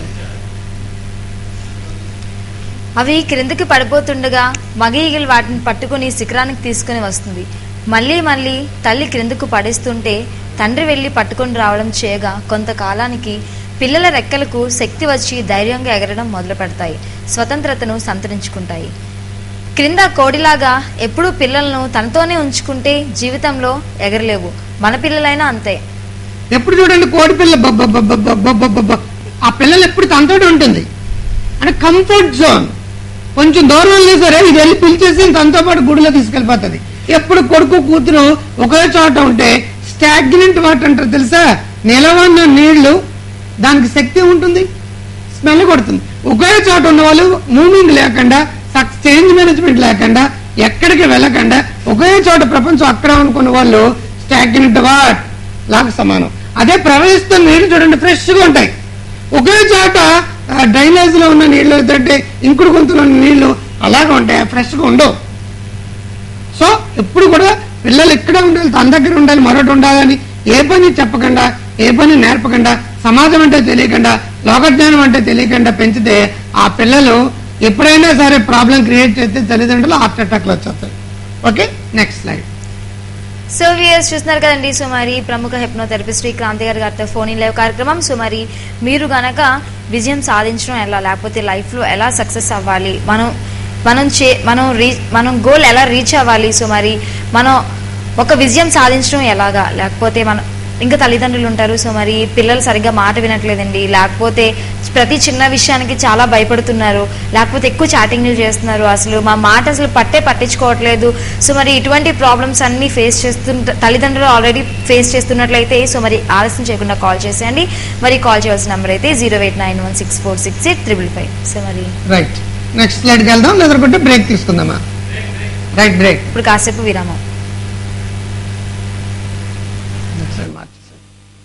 అవి క్రిందకి పడిపోతుండగా మగ ఈగలు వాటిని పట్టుకుని శిఖరానికి తీసుకుని వస్తుంది మళ్ళీ మళ్ళీ తల్లి క్రిందకు పడేస్తుంటే తండ్రి వెళ్లి పట్టుకొని రావడం చేయగా కొంతకాలానికి పిల్లల రెక్కలకు శక్తి వచ్చి ధైర్యంగా ఎగరడం మొదలు పెడతాయి స్వతంత్రతను సంతరించుకుంటాయి క్రింద కోడిలాగా ఎప్పుడూ పిల్లలను తనతోనే ఉంచుకుంటే జీవితంలో ఎగరలేవు మన పిల్లలైనా అంతే ఎప్పుడు చూడండి కోడి పిల్ల బబ్బబ్బబ్బబ్బబ్బబ్బబ్బ. ఆ పిల్లలు ఎప్పుడు తనతోటి ఉంటుంది అంటే కంఫర్ట్ జోన్ కొంచెం దూరం వెళ్ళినా సరే ఇది వెళ్ళి పిలిచేసి తనతో పాటు గుడిలో తీసుకెళ్ళిపోతుంది ఎప్పుడు కొడుకు కూతురు ఒకే చోట ఉంటే స్టాగ్నెంట్ వాటర్ అంటారు తెలుసా నిలవన్న నీళ్లు దానికి శక్తి ఉంటుంది స్మెల్ కొడుతుంది ఒకే చోట ఉన్న వాళ్ళు మూవింగ్ లేకుండా చేంజ్ మేనేజ్మెంట్ లేకుండా ఎక్కడికి వెళ్ళకుండా ఒకే చోట ప్రపంచం అక్కడ అనుకున్న వాళ్ళు స్టాగ్నెంట్ వాట్ లాగా సమానం అదే ప్రవహిస్తున్న నీళ్లు చూడండి ఫ్రెష్ గా ఉంటాయి ఒకే చోట డ్రైనేజ్ లో ఉన్న నీళ్లు ఏంటంటే ఇంకుడు గొంతులో ఉన్న నీళ్లు అలాగే ఉంటాయి ఫ్రెష్ గా ఉండవు సో ఎప్పుడు కూడా పిల్లలు ఇక్కడే ఉండాలి తన దగ్గర ఉండాలి మరొకటి ఉండాలని ఏ పని చెప్పకుండా ఏ పని నేర్పకుండా సమాజం అంటే తెలియకుండా లోకజ్ఞానం అంటే తెలియకుండా పెంచితే ఆ పిల్లలు ఎప్పుడైనా సరే ప్రాబ్లం క్రియేట్ చేస్తే తల్లిదండ్రులు హార్ట్ అటాక్లు వచ్చేస్తాయి okay next slide so viewers చూస్తున్నారు కదండి సో మరి ప్రముఖ హెప్నోథెరపిస్ట్ శ్రీ క్రాంతి గారి గారితో ఫోన్ ఇన్ లైవ్ కార్యక్రమం సో మరి మీరు గనక విజయం సాధించడం ఎలా లేకపోతే లైఫ్లో ఎలా సక్సెస్ అవ్వాలి మనం మనం చే మనం రీ మనం గోల్ ఎలా రీచ్ అవ్వాలి సో మరి మనం ఒక విజయం సాధించడం ఎలాగా లేకపోతే మనం ఇంకా తల్లిదండ్రులు ఉంటారు సో మరి పిల్లలు సరిగ్గా మాట వినట్లేదండి లేకపోతే ప్రతి చిన్న విషయానికి చాలా భయపడుతున్నారు లేకపోతే ఎక్కువ చాటింగ్లు చేస్తున్నారు అసలు మా మాట అసలు పట్టే పట్టించుకోవట్లేదు సో మరి ఇటువంటి ప్రాబ్లమ్స్ అన్ని ఫేస్ చేస్తుంట తల్లిదండ్రులు ఆల్రెడీ ఫేస్ చేస్తున్నట్లయితే సో మరి ఆలస్యం చేయకుండా కాల్ చేసేయండి మరి కాల్ చేయాల్సిన నెంబర్ అయితే zero eight nine one six four six eight triple five so మరి రైట్ నెక్స్ట్ స్లైడ్కి వెళ్దాం లేదంటే బ్రేక్ తీసుకుందామా రైట్ బ్రేక్ ఇప్పుడు కాసేపు విరామం నెక్స్ట్ స్లైడ్ మార్చేసాను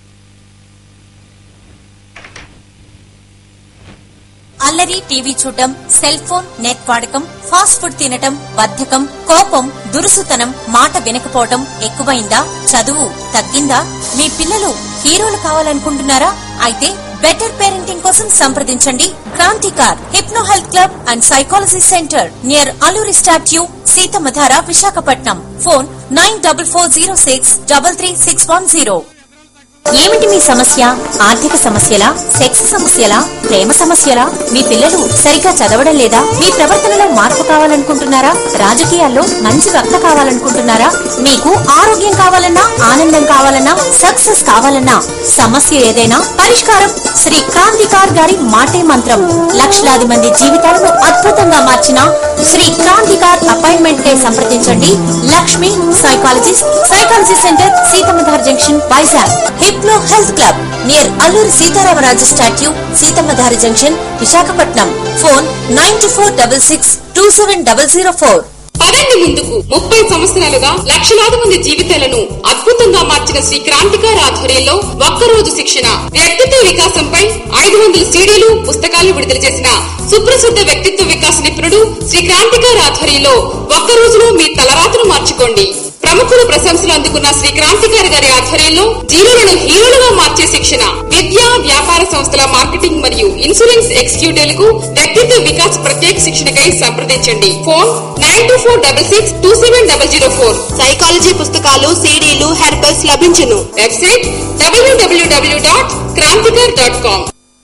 అల్లరి టీవీ చూడటం సెల్ ఫోన్ నెట్ వాడకం ఫాస్ట్ ఫుడ్ తినటం బద్ధకం కోపం దురుసుతనం మాట వినకపోవటం ఎక్కువైందా చదువు తగ్గిందా మీ పిల్లలు హీరోలు కావాలనుకుంటున్నారా అయితే బెటర్ పేరెంటింగ్ కోసం సంప్రదించండి Kranthikar hypno health club and psychology centre near Alluri statue Seethammadhara Visakhapatnam phone nine double four zero six double three six one zero ఏమిటి మీ సమస్య ఆర్థిక సమస్యలా సెక్స్ సమస్యలా ప్రేమ సమస్యలా మీ పిల్లలు సరిగ్గా చదవడం లేదా మీ ప్రవర్తనలో మార్పు కావాలనుకుంటున్నారా రాజకీయాల్లో మంచి వక్త కావాలనుకుంటున్నారా మీకు ఆరోగ్యం కావాలన్నా ఆనందం కావాలన్నా సక్సెస్ కావాలన్నా సమస్య ఏదైనా పరిష్కారం శ్రీ క్రాంతికార్ గారి మాటే మంత్రం లక్షలాది మంది జీవితాలను అద్భుతంగా మార్చిన శ్రీ క్రాంతికార్ అపాయింట్మెంట్ కై సంప్రదించండి Lakshmi psychologist psychology centre Seethammadhara junction Vizag hypno health club near Alluri Sitaramaraju statue Seethammadhara junction Visakhapatnam phone nine two four double six two seven double zero four పదండి ముందుకు ముప్పై సంవత్సరాలుగా లక్షలాది మంది జీవితాలను అద్భుతంగా మార్చిన శ్రీ క్రాంతికార్ ఆధ్వర్యంలో ఒక్కరోజు శిక్షణ వ్యక్తిత్వ వికాసంపై ఐదు వందల సీడీలు పుస్తకాలు విడుదల చేసిన సుప్రసిద్ధ వ్యక్తిత్వ వికాస నిపుణుడు శ్రీ క్రాంతికార్ ఆధ్వర్యంలో ఒక్క రోజులో మీ తలరాతను మార్చుకోండి ప్రముఖుల ప్రశంసలు అందుకున్న శ్రీ క్రాంతికారి గారి ఆధ్వర్యంలో జీవులను హీరోలుగా మార్చే శిక్షణ విద్యా వ్యాపార సంస్థల మార్కెటింగ్ మరియు ఇన్సూరెన్స్ ఎగ్జిక్యూటివ్లకు వ్యక్తిత్వ వికాస్ ప్రత్యేక శిక్షణకై సంప్రదించండి phone nine two four double six two seven double zero four psychology పుస్తకాలు సీడీలు హెర్బల్స్ లభించును website WWW dot Kranthikar dot com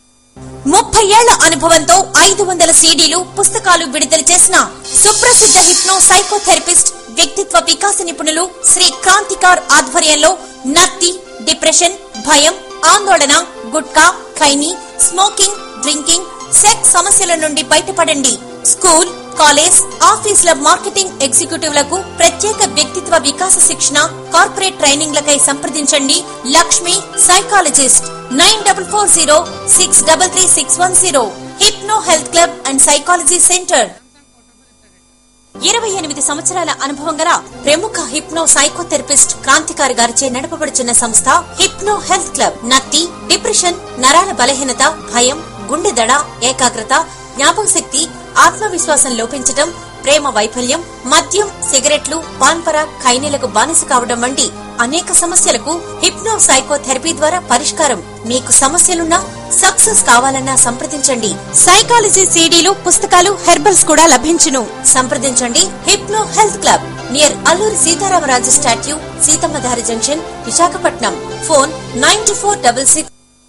ముప్పై ఏళ్ల అనుభవంతో ఐదు వందల సీడీలు పుస్తకాలు విడుదల చేసిన సుప్రసిద్ధ హిప్నో సైకోథెరపిస్ట్ వ్యక్తిత్వ వికాస నిపుణులు శ్రీ క్రాంతికార్ ఆధ్వర్యంలో నత్తి డిప్రెషన్ భయం ఆందోళన gutka khaini smoking drinking sex సమస్యల నుండి బయటపడండి స్కూల్ కాలేజ్ ఆఫీసుల మార్కెటింగ్ ఎగ్జిక్యూటివ్లకు ప్రత్యేక వ్యక్తిత్వ వికాస శిక్షణ కార్పొరేట్ ట్రైనింగ్లకై సంప్రదించండి Lakshmi psychologist nine double four zero six double three six one zero hypno health club and psychology centre ఇరవై ఎనిమిది సంవత్సరాల అనుభవం గల ప్రముఖ హిప్నో సైకోథెరపిస్ట్ క్రాంతికారి గారిచే నడపబడుచున్న సంస్థ హిప్నో హెల్త్ క్లబ్ నత్తి డిప్రెషన్ నరాల బలహీనత భయం గుండె దడ ఏకాగ్రత జ్ఞాపక శక్తి ఆత్మవిశ్వాసం లోపించటం ప్రేమ వైఫల్యం మద్యం సిగరెట్లు పాన్పర ఖైనీలకు బానిస కావడం వంటి అనేక సమస్యలకు హిప్నో సైకోథెరపీ ద్వారా పరిష్కారం మీకు సమస్యలున్నా సక్సెస్ కావాలన్నా సంప్రదించండి సైకాలజీ సీడీలు పుస్తకాలు హెర్బల్స్ కూడా లభించును సంప్రదించండి hypno health club near Alluri Sitaramaraju statue Seethammadhara junction Visakhapatnam phone nine two four double six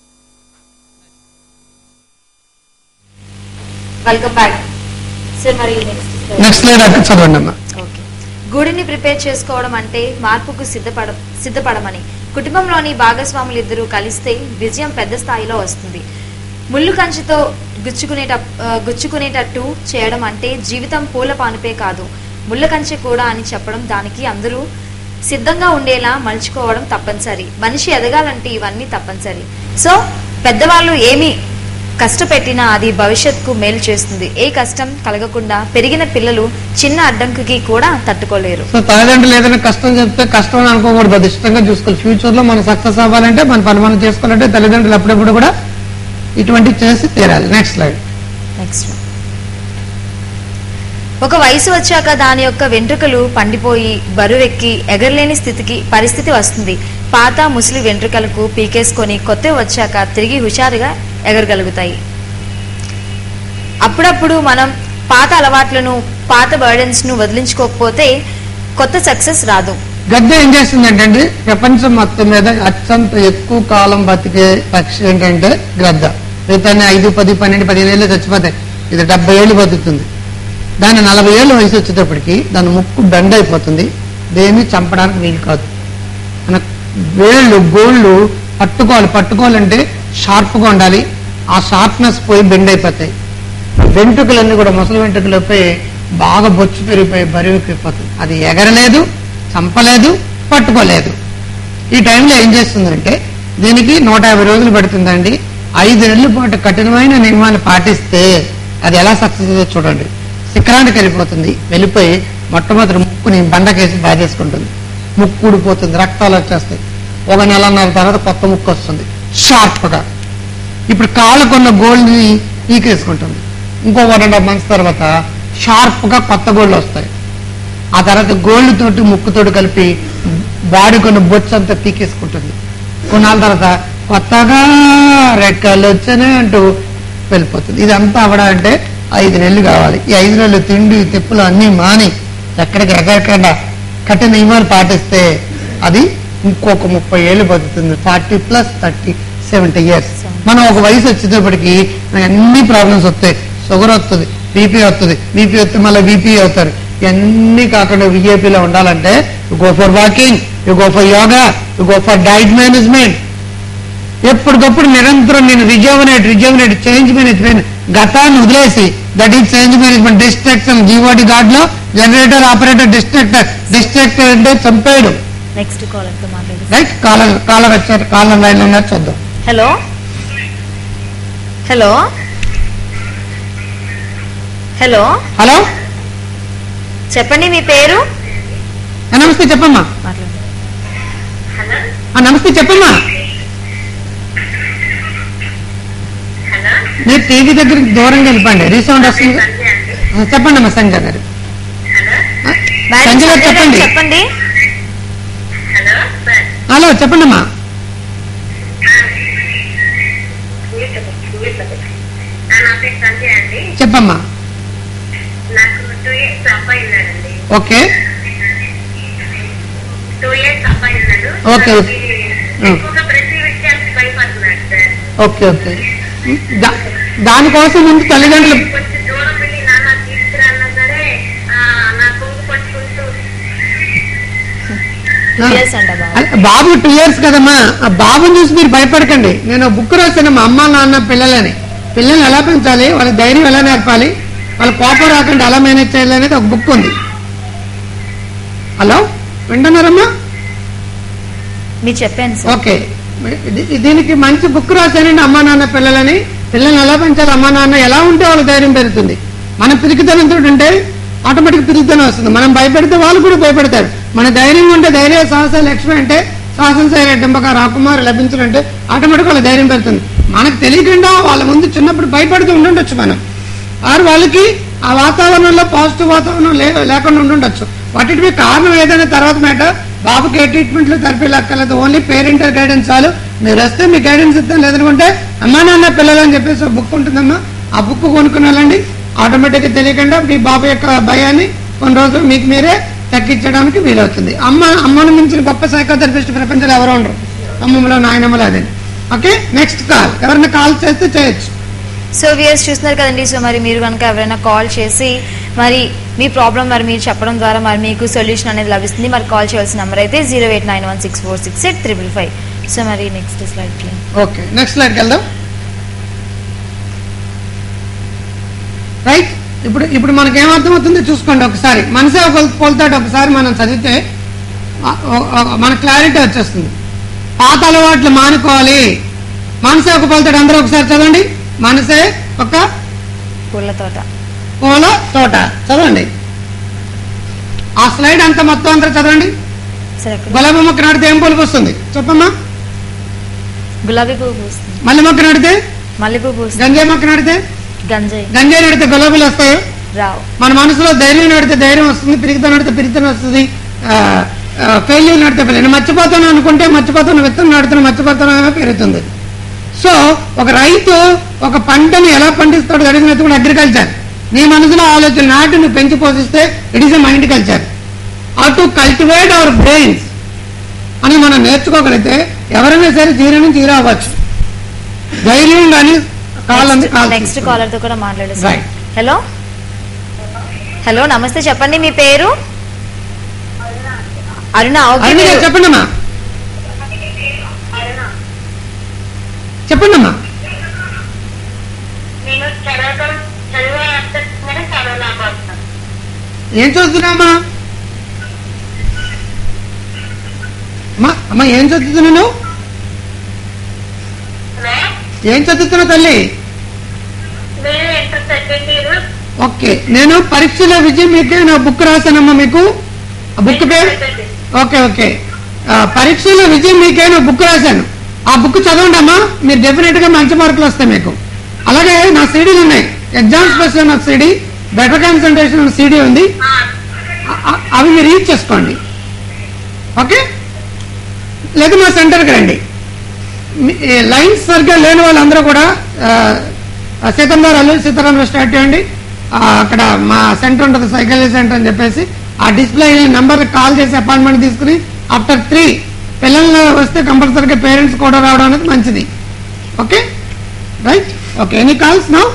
welcome back sir మరి నెక్స్ట్ నెక్స్ట్ స్లైడ్ అక్కడ చదవండి అమ్మా ఓకే గూడిని ప్రిపేర్ చేసుకోవడం అంటే మార్పుకు సిద్ధపడ సిద్ధపడమని కుటుంబంలోని భాగస్వాములు ఇద్దరూ కలిస్తే విజయం పెద్ద స్థాయిలో వస్తుంది ముళ్ళు కంచితో గుచ్చుకునేట ఆ, గుచ్చుకునేటట్టు చేయడం అంటే జీవితం పూల పానుపే కాదు ముళ్ళ కంచె కూడా అని చెప్పడం దానికి అందరూ సిద్ధంగా ఉండేలా మలుచుకోవడం తప్పనిసరి మనిషి ఎదగాలంటే ఇవన్నీ తప్పనిసరి సో పెద్దవాళ్ళు ఏమి కష్టపెట్టినా అది భవిష్యత్తుకు మేలు చేస్తుంది ఏ కష్టం కలగకుండా పెరిగిన పిల్లలు చిన్న అడ్డంకికి కూడా తట్టుకోలేరు సో తల్లిదండ్రులు ఏదైనా కష్టం చెప్తే కష్టం అని అనుకోకూడదు అది ఇష్టంగా చూసుకోవాలి ఫ్యూచర్ లో మనం సక్సెస్ అవ్వాలంటే మన పని మనం చేసుకోవాలంటే తల్లిదండ్రులు అప్పుడప్పుడు కూడా ఇటువంటి చేసి తీరాలి నెక్స్ట్ స్లైడ్ నెక్స్ట్ ఒక వయసు వచ్చాక దాని యొక్క వెంట్రుకలు పండిపోయి బరువెక్కి ఎగరలేని స్థితికి పరిస్థితి వస్తుంది పాత ముసలి వెంట్రుకలకు పీకేసుకొని కొత్త వచ్చాక తిరిగి హుషారుగా ఎగరగలుగుతాయి అప్పుడప్పుడు మనం పాత అలవాట్లను పాత బర్డెన్స్ ను వదిలించుకోకపోతే కొత్త సక్సెస్ రాదు గద్ద ఏం చేస్తుందంటే అండి ప్రపంచం మొత్తం మీద అత్యంత ఎక్కువ కాలం బతికే పక్షి ఏంటంటే గద్ద మిగతాన్ని ఐదు పది పన్నెండు పదిహేను ఏళ్ళు చచ్చిపోతాయి ఇది డెబ్బై ఏళ్ళు బతుకుతుంది దాని నలభై ఏళ్ళు వయసు వచ్చేటప్పటికి దాని ముక్కు బెండ్ అయిపోతుంది దేన్ని చంపడానికి వీలు కాదు మన వేళ్ళు గోళ్ళు పట్టుకోవాలి పట్టుకోవాలంటే షార్ప్గా ఉండాలి ఆ షార్ప్నెస్ పోయి బెండ్ అయిపోతాయి వెంట్రుకలన్నీ కూడా ముసలి వెంట్రుకలు పోయి బాగా బొచ్చు పెరిగిపోయి బరువుకిపోతుంది అది ఎగరలేదు చంపలేదు పట్టుకోలేదు ఈ టైంలో ఏం చేస్తుందంటే దీనికి నూట యాభై రోజులు పడుతుందండి ఐదు నెలల పాటు కఠినమైన నియమాలు పాటిస్తే అది ఎలా సక్సెస్ అవుతుందో చూడండి శిఖరానికి వెళ్ళిపోతుంది వెళ్ళిపోయి మొట్టమొదటి ముక్కుని బండకేసి బాధేసుకుంటుంది ముక్కు ఊడిపోతుంది రక్తాలు వచ్చేస్తాయి ఒక నెలన్నర తర్వాత కొత్త ముక్కు వస్తుంది షార్ప్గా ఇప్పుడు కాళ్ళకున్న గోల్డ్ని పీకేసుకుంటుంది ఇంకో వన్ అండ్ హాఫ్ మంత్స్ తర్వాత షార్ప్గా కొత్త గోల్డ్ వస్తాయి ఆ తర్వాత గోల్డ్ తోటి ముక్కుతోటి కలిపి బాడీ కొన్ని బొచ్చు అంతా పీకేసుకుంటుంది కొన్నాళ్ళ తర్వాత కొత్తగా రెక్కలు వచ్చానే అంటూ వెళ్ళిపోతుంది ఇదంతా అవడాలంటే ఐదు నెలలు కావాలి ఈ ఐదు నెలలు తిండి తిప్పులు అన్నీ మాని ఎక్కడికి ఎక్కడికన్నా కఠిన నియమాలు పాటిస్తే అది ఇంకొక ముప్పై ఏళ్ళు బతుకుతుంది forty plus thirty seventy years మనం ఒక వయసు వచ్చేటప్పటికి మనకి అన్ని ప్రాబ్లమ్స్ వస్తాయి షుగర్ వస్తుంది బీపీ వస్తుంది బీపీ వస్తే మళ్ళీ బీపీ అవుతారు ఇవన్నీ కాకుండా విజేపీలో ఉండాలంటే you go for walking you go for yoga you go for diet management ఎప్పటికప్పుడు నిరంతరం నేను రిజర్వనేట్ రిజర్వనేట్ చేంజ్ మేనేజ్మెంట్ గతాన్ని వదిలేసి that is change management destruction G O D god లో జనరేటర్ ఆపరేటర్ డిస్ట్రక్టర్ డిస్ట్రక్టర్ అంటే చంపేయడం నెక్స్ట్ కాల్ తో మాట్లాడు రైట్ కాలర్ కాలర్ వచ్చారు కాలర్ లైన్ ఉన్నారు చూద్దాం హలో హలో హలో హలో చెప్పండి మీ పేరు ఆ, నమస్తే చెప్పమ్మా మాట్లాడండి ఆ, నమస్తే చెప్పమ్మా మీరు టీవీ దగ్గరికి దూరంగా వెళ్ళిపోండి రీసౌండ్ వస్తుంది ఆ, చెప్పండి అమ్మా సంజయ్ గారు ఆ, మేడం సంజయ్ గారు సంజయ్ గారు చెప్పండి చెప్పండి హలో సార్ హలో చెప్పండి అమ్మా నా పేరు సంజయ్ అండి చెప్పమ్మా నాకు టూ ఇయర్స్ అబ్బాయి ఉన్నాడండి ఓకే టూ ఇయర్స్ అబ్బాయి ఉన్నాడు ఓకే, నాకు ఓకే. ఇది ఎక్కువగా ప్రతి విషయానికి భయపడుతున్నాడు సార్ ఓకే ఓకే దా- దానికోసం ముందు తల్లిదండ్రులు కొంచెం దూరం వెళ్ళి నాన్న తీసుకురాన్నా సరే ఆ, నా కొంగు పట్టుకుంటూ ఆ, Yes అంట బాబు. అలా- బాబు టూ ఇయర్స్ కదమ్మా ఆ బాబుని చూసి మీరు భయపడకండి నేను బుక్ రాశాను మా అమ్మ నాన్న పిల్లలని పిల్లల్ని ఎలా పెంచాలి వాళ్ళ ధైర్యం ఎలా నేర్పాలి వాళ్ళ కోపం రాకుండా ఎలా మేనేజ్ చేయాలి అనేది ఒక బుక్ ఉంది హలో వింటున్నారమ్మా మీరు చెప్పాను సార్ ఓకే ఇది- దీనికి మంచి బుక్ రాశానండి అమ్మా నాన్న పిల్లలని పిల్లల్ని ఎలా పెంచాలి అమ్మా నాన్న ఎలా ఉంటే వాళ్ళ ధైర్యం పెరుగుతుంది మన పిరికితనంతో ఉంటే ఆటోమేటిక్ పిరికితనం వస్తుంది మనం భయపెడితే వాళ్ళు కూడా భయపెడతారు మన ధైర్యం ఉంటే ధైర్య సాహస లక్ష్మి అంటే సాహసం సైర డింపక రాకుమారు లభించాలంటే ఆటోమేటిక్ వాళ్ళ ధైర్యం పెరుగుతుంది మనకు తెలియకుండా వాళ్ళ ముందు చిన్నప్పుడు భయపడుతూ ఉండుండొచ్చు మనం ఆరు వాళ్ళకి ఆ వాతావరణంలో పాజిటివ్ వాతావరణం లే- లేకుండా ఉండుండొచ్చు వాటికి కారణం ఏదైనా తర్వాత మ్యాటర్ బాబుకి ఏ ట్రీట్మెంట్లు థెరపీ లెక్కలేదు ఓన్లీ పేరెంటల్ గైడెన్స్ చాలు మీరు వస్తే మీ గైడెన్స్ ఇద్దాం లేదనుకుంటే అమ్మా నాన్న పిల్లలు అని చెప్పేసి ఒక బుక్ ఉంటుందమ్మా ఆ బుక్ కొనుక్కుని వెళ్ళండి ఆటోమేటిక్గా తెలియకుండా మీ బాబు యొక్క భయాన్ని కొన్ని రోజులు మీకు మీరే తగ్గించడానికి వీలవుతుంది అమ్మ అమ్మను మించిన గొప్ప సైకోథెరపిస్ట్ ప్రపంచంలో ఎవరు ఉండరు అమ్మమ్మలో నాయనమ్మలో అదే ఓకే నెక్స్ట్ కాల్ ఎవరైనా కాల్ చేస్తే చేయొచ్చు సో వియర్స్ చూస్తున్నారు కదండి సో మరి మీరు కనుక ఎవరైనా కాల్ చేసి మరి మీ ప్రాబ్లం మరి మీరు చెప్పడం ద్వారా మరి మీకు సొల్యూషన్ అనేది లభిస్తుంది మరి కాల్ చేయాల్సిన నెంబర్ అయితే zero eight nine one six four six eight triple five so మరి నెక్స్ట్ స్లైడ్కి ఓకే నెక్స్ట్ స్లైడ్కి వెళ్దాం రైట్ ఇప్పుడు ఇప్పుడు మనకి ఏమర్థమవుతుందో చూసుకోండి ఒకసారి మనసే ఒక పోల్తాడు ఒకసారి మనం చదివితే ఆ- ఓ- ఓ- మన క్లారిటీ వచ్చేస్తుంది పాత అలవాట్లు మానుకోవాలి మనసే ఒక పోల్తాడు అందరూ ఒకసారి చదవండి మనసే ఒక పూల తోట పూల తోట చదవండి ఆ స్లైడ్ అంతా మొత్తం అంతా చదవండి సరే అక్కడ గులాబీ మొక్క నాటితే ఏం పూలు పూస్తుంది చెప్పమ్మా గులాబీ పువ్వు పూస్తుంది మల్లె మొక్క నాటితే మల్లెపూ పూస్తుంది గంజాయి మొక్క నాటితే గంజాయి గంజాయి నడితే గులాబీలు వస్తాయి రావు మన మనసులో ధైర్యం నడితే ధైర్యం వస్తుంది పిరిగితో నడితే పిరిగితనం వస్తుంది ఫెయిల్యూర్ నడితే ఫెయిల్ నేను మర్చిపోతాను అనుకుంటే మర్చిపోతాను విత్తనం నడుతున్నా మర్చిపోతాను పెరుగుతుంది సో ఒక రైతు ఒక పంటని ఎలా పండిస్తాడో దట్ ఇస్ కూడా అగ్రికల్చర్ నీ మనసులో ఆలోచన నాటి నువ్వు పెంచి పోషిస్తే it is a mind culture how to cultivate our brains అని మనం నేర్చుకోగలిగితే ఎవరైనా సరే జీరో నుంచి జీరో అవ్వచ్చు ధైర్యం కానీ కాళ్ళంది నెక్స్ట్ కాలర్ తో కూడా మాట్లాడేసి Right. హలో హలో నమస్తే చెప్పండి మీ పేరు అరుణ ఓకే అరుణ గారు మీరు- చెప్పండి అమ్మా చెప్పండి అమ్మా నేను చదవటం చదివే అర్థం చదవలేకపోతున్నాను ఏం చదువుతున్నామ్మా అమ్మా అమ్మా ఏం చదువుతున్నాను హలో ఏం చదువుతున్నావు తల్లి నేను ఇంటర్ సెకండ్ ఇయర్ ఓకే నేను పరీక్షల విజయం మీకు నా బుక్ రాశానమ్మా మీకు ఆ బుక్ పేరు ఓకే ఓకే ఆ, పరీక్షల విజయం మీకే నా బుక్ రాశాను ఆ బుక్ చదవండి అమ్మా మీరు డెఫినెట్ గా మంచి మార్కులు వస్తాయి మీకు అలాగే నా సీడీలు ఉన్నాయి ఎగ్జామ్ స్పెషల్ నా సీడీ బెటర్ కాన్సన్ట్రేషన్ సీడీ ఉంది అ- అ- అవి మీరు యూజ్ చేసుకోండి ఓకే లేదా మా సెంటర్కి రండి మీ- ఈ లైన్స్ సరిగ్గా లేని వాళ్ళందరూ కూడా ఆ, ఆ సీతంగారు అల్లు సీతారాంలో స్టార్ట్ చేయండి ఆ, అక్కడ మా సెంటర్ ఉంటుంది సైకాలజీ సెంటర్ అని చెప్పేసి ఆ డిస్ప్లే నెంబర్ కాల్ చేసి అపాయింట్మెంట్ తీసుకుని ఆఫ్టర్ త్రీ పిల్లలు వస్తే కంపల్సరీగా పేరెంట్స్ కూడా రావడం అనేది మంచిది okay right okay any calls no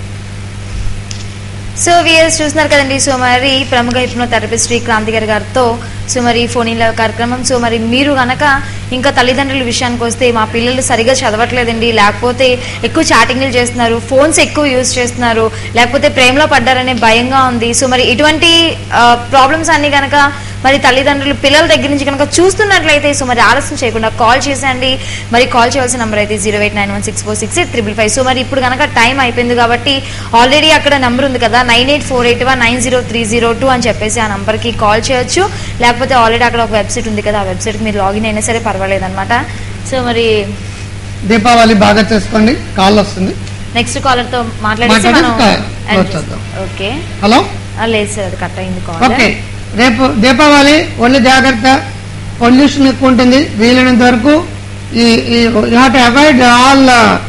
so viewers చూస్తున్నారు కదండి సో మరి ప్రముఖ హిప్నోథెరపిస్ట్ శ్రీ క్రాంతి గారి గారితో సో మరి ఫోన్ ఇన్ కార్యక్రమం సో మరి మీరు గనక ఇంకా తల్లిదండ్రుల విషయానికి వస్తే మా పిల్లలు సరిగా చదవట్లేదండి లేకపోతే ఎక్కువ చాటింగ్లు చేస్తున్నారు ఫోన్స్ ఎక్కువ యూజ్ చేస్తున్నారు లేకపోతే ప్రేమలో పడ్డారనే భయంగా ఉంది సో మరి ఇటువంటి ప్రాబ్లమ్స్ అన్ని గనక మరి తల్లిదండ్రులు పిల్లల దగ్గర నుంచి కనుక చూస్తున్నట్లయితే సో మరి ఆలస్యం చేయకుండా కాల్ చేసండి మరి కాల్ చేయాల్సిన నెంబర్ అయితే zero eight nine one six four six eight triple five so మరి ఇప్పుడు కనుక టైం అయిపోయింది కాబట్టి ఆల్రెడీ అక్కడ నెంబర్ ఉంది కదా nine eight four eight one nine zero three zero two అని చెప్పేసి ఆ నెంబర్కి కాల్ చేయొచ్చు లేకపోతే ఆల్రెడీ అక్కడ ఒక వెబ్సైట్ ఉంది కదా ఆ వెబ్సైట్కి మీరు లాగిన్ అయినా సరే పర్వాలేదు అనమాట సో మరి దీపావళి బాగా చేసుకోండి కాల్ వస్తుంది నెక్స్ట్ కాలర్తో మాట్లాడేసి మాట్లాడి మనం కా- add వచ్చేద్దాం. చేస్తాం. ఓకే హలో ఆ, లేదు సార్ అది కట్ అయింది కాల్ ఓకే రేపు దీపావళి ఒళ్ళు జాగ్రత్త పొల్యూషన్ ఎక్కువ ఉంటుంది వీలైనంత వరకు ఈ యూ టు అవాయిడ్ ఆల్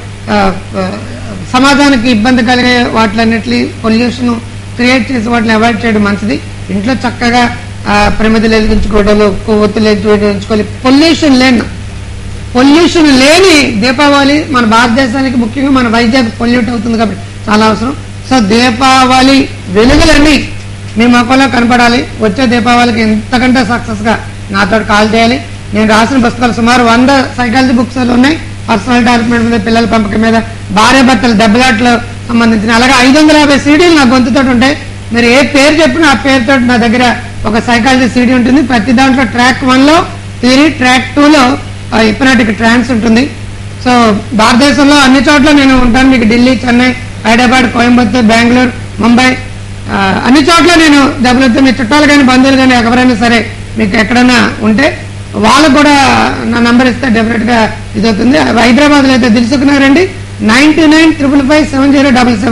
సమాజానికి ఇబ్బంది కలిగే వాటిలన్నిటి పొల్యూషన్ క్రియేట్ చేసి వాటిని అవాయిడ్ చేయడం మంచిది ఇంట్లో చక్కగా ఆ, ప్రమిదలు వెలిగించుకోవడాలు కొవ్వొత్తులు వెలిగించుకోవాలి పొల్యూషన్ లేని పొల్యూషన్ లేని దీపావళి మన భారతదేశానికి ముఖ్యంగా మన వైజాగ్ పొల్యూట్ అవుతుంది కాబట్టి చాలా అవసరం సో దీపావళి వెలుగులన్నీ మీ మొక్కలో కనపడాలి వచ్చే దీపావళికి ఎంతకంటే సక్సెస్ గా నాతో కాల్ చేయాలి నేను రాసిన పుస్తకాలు సుమారు వంద సైకాలజీ బుక్స్ ఉన్నాయి పర్సనల్ డెవలప్మెంట్ మీద పిల్లల పెంపకం మీద భార్య భర్తల దెబ్బలాట్లు సంబంధించిన అలాగే ఐదు వందల యాభై సీడీలు నా గొంతుతో ఉంటాయి మీరు ఏ పేరు చెప్పినా ఆ పేరుతో నా దగ్గర ఒక సైకాలజీ సీడీ ఉంటుంది ప్రతి దాంట్లో ట్రాక్ వన్ లో థియరీ ట్రాక్ టూ లో హిప్నాటిక్ ట్రాన్స్ ఉంటుంది సో భారతదేశంలో అన్ని చోట్ల నేను ఉంటాను మీకు ఢిల్లీ చెన్నై హైదరాబాద్ కోయంబత్తూర్ బెంగళూరు ముంబై ఆ, అన్ని చోట్ల నేను డబ్బులతో మీ చుట్టాలు కానీ బంధువులు కానీ ఎవరైనా సరే మీకు ఎక్కడైనా ఉంటే వాళ్ళకు కూడా నా నంబర్ ఇస్తే డెఫినెట్ గా ఇది అవుతుంది హైదరాబాద్ లో అయితే దిల్సుకున్నారండి ninety nine triple five seven zero double seven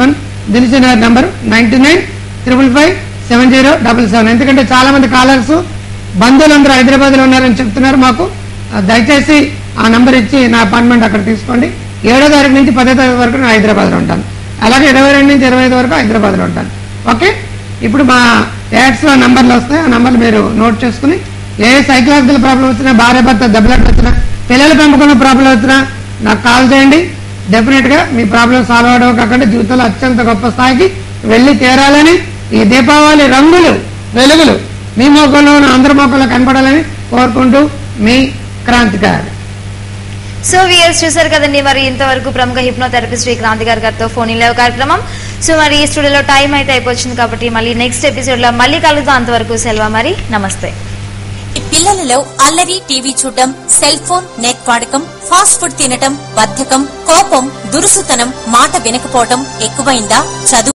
దిల్సిన number ninety nine triple five seven zero double seven ఎందుకంటే చాలా మంది కాలర్స్ బంధువులందరూ హైదరాబాద్లో ఉన్నారని చెప్తున్నారు మాకు ఆ, దయచేసి ఆ నంబర్ ఇచ్చి నా అపాయింట్మెంట్ అక్కడ తీసుకోండి ఏడో తారీఖు నుంచి పదో తారీఖు వరకు నేను హైదరాబాద్లో ఉంటాను అలాగే ఇరవై రెండు నుంచి ఇరవై ఐదు వరకు హైదరాబాద్లో ఉంటాను ఓకే ఇప్పుడు మా యాడ్స్లో నంబర్లు వస్తాయి ఆ నంబర్లు మీరు నోట్ చేసుకుని ఏ సైకలాజికల్ ప్రాబ్లం వచ్చినా భార్య భర్త దెబ్బలాట్లు వచ్చినా పిల్లల పెంపకంలో ప్రాబ్లం వచ్చినా నాకు కాల్ చేయండి డెఫినెట్ గా మీ ప్రాబ్లం సాల్వ్ అవడం కాకుండా జీవితంలో అత్యంత గొప్ప స్థాయికి వెళ్ళి తీరాలని ఈ దీపావళి రంగులు వెలుగులు మీ మొక్కలో అందరి మొక్కలో కనపడాలని కోరుకుంటూ మీ క్రాంతికారి సో వియర్స్ చూసారు కదండి మరి ఇంతవరకు ప్రముఖ హిప్నోథెరపిస్ట్ శ్రీ క్రాంతి గారి గారితో ఫోన్ ఇన్ లైవ్ కార్యక్రమం సో మరి ఈ స్టూడియోలో టైం అయితే అయిపోయింది కాబట్టి మళ్ళీ నెక్స్ట్ ఎపిసోడ్ లో మళ్ళీ కలుద్దాం అంతవరకు సెలవు మరి నమస్తే ఈ పిల్లలలో అల్లరి టీవీ చూడటం సెల్ ఫోన్ నెట్ వాడకం ఫాస్ట్ ఫుడ్ తినటం బద్ధకం కోపం దురుసుతనం మాట వినకపోవటం ఎక్కువైందా చదువు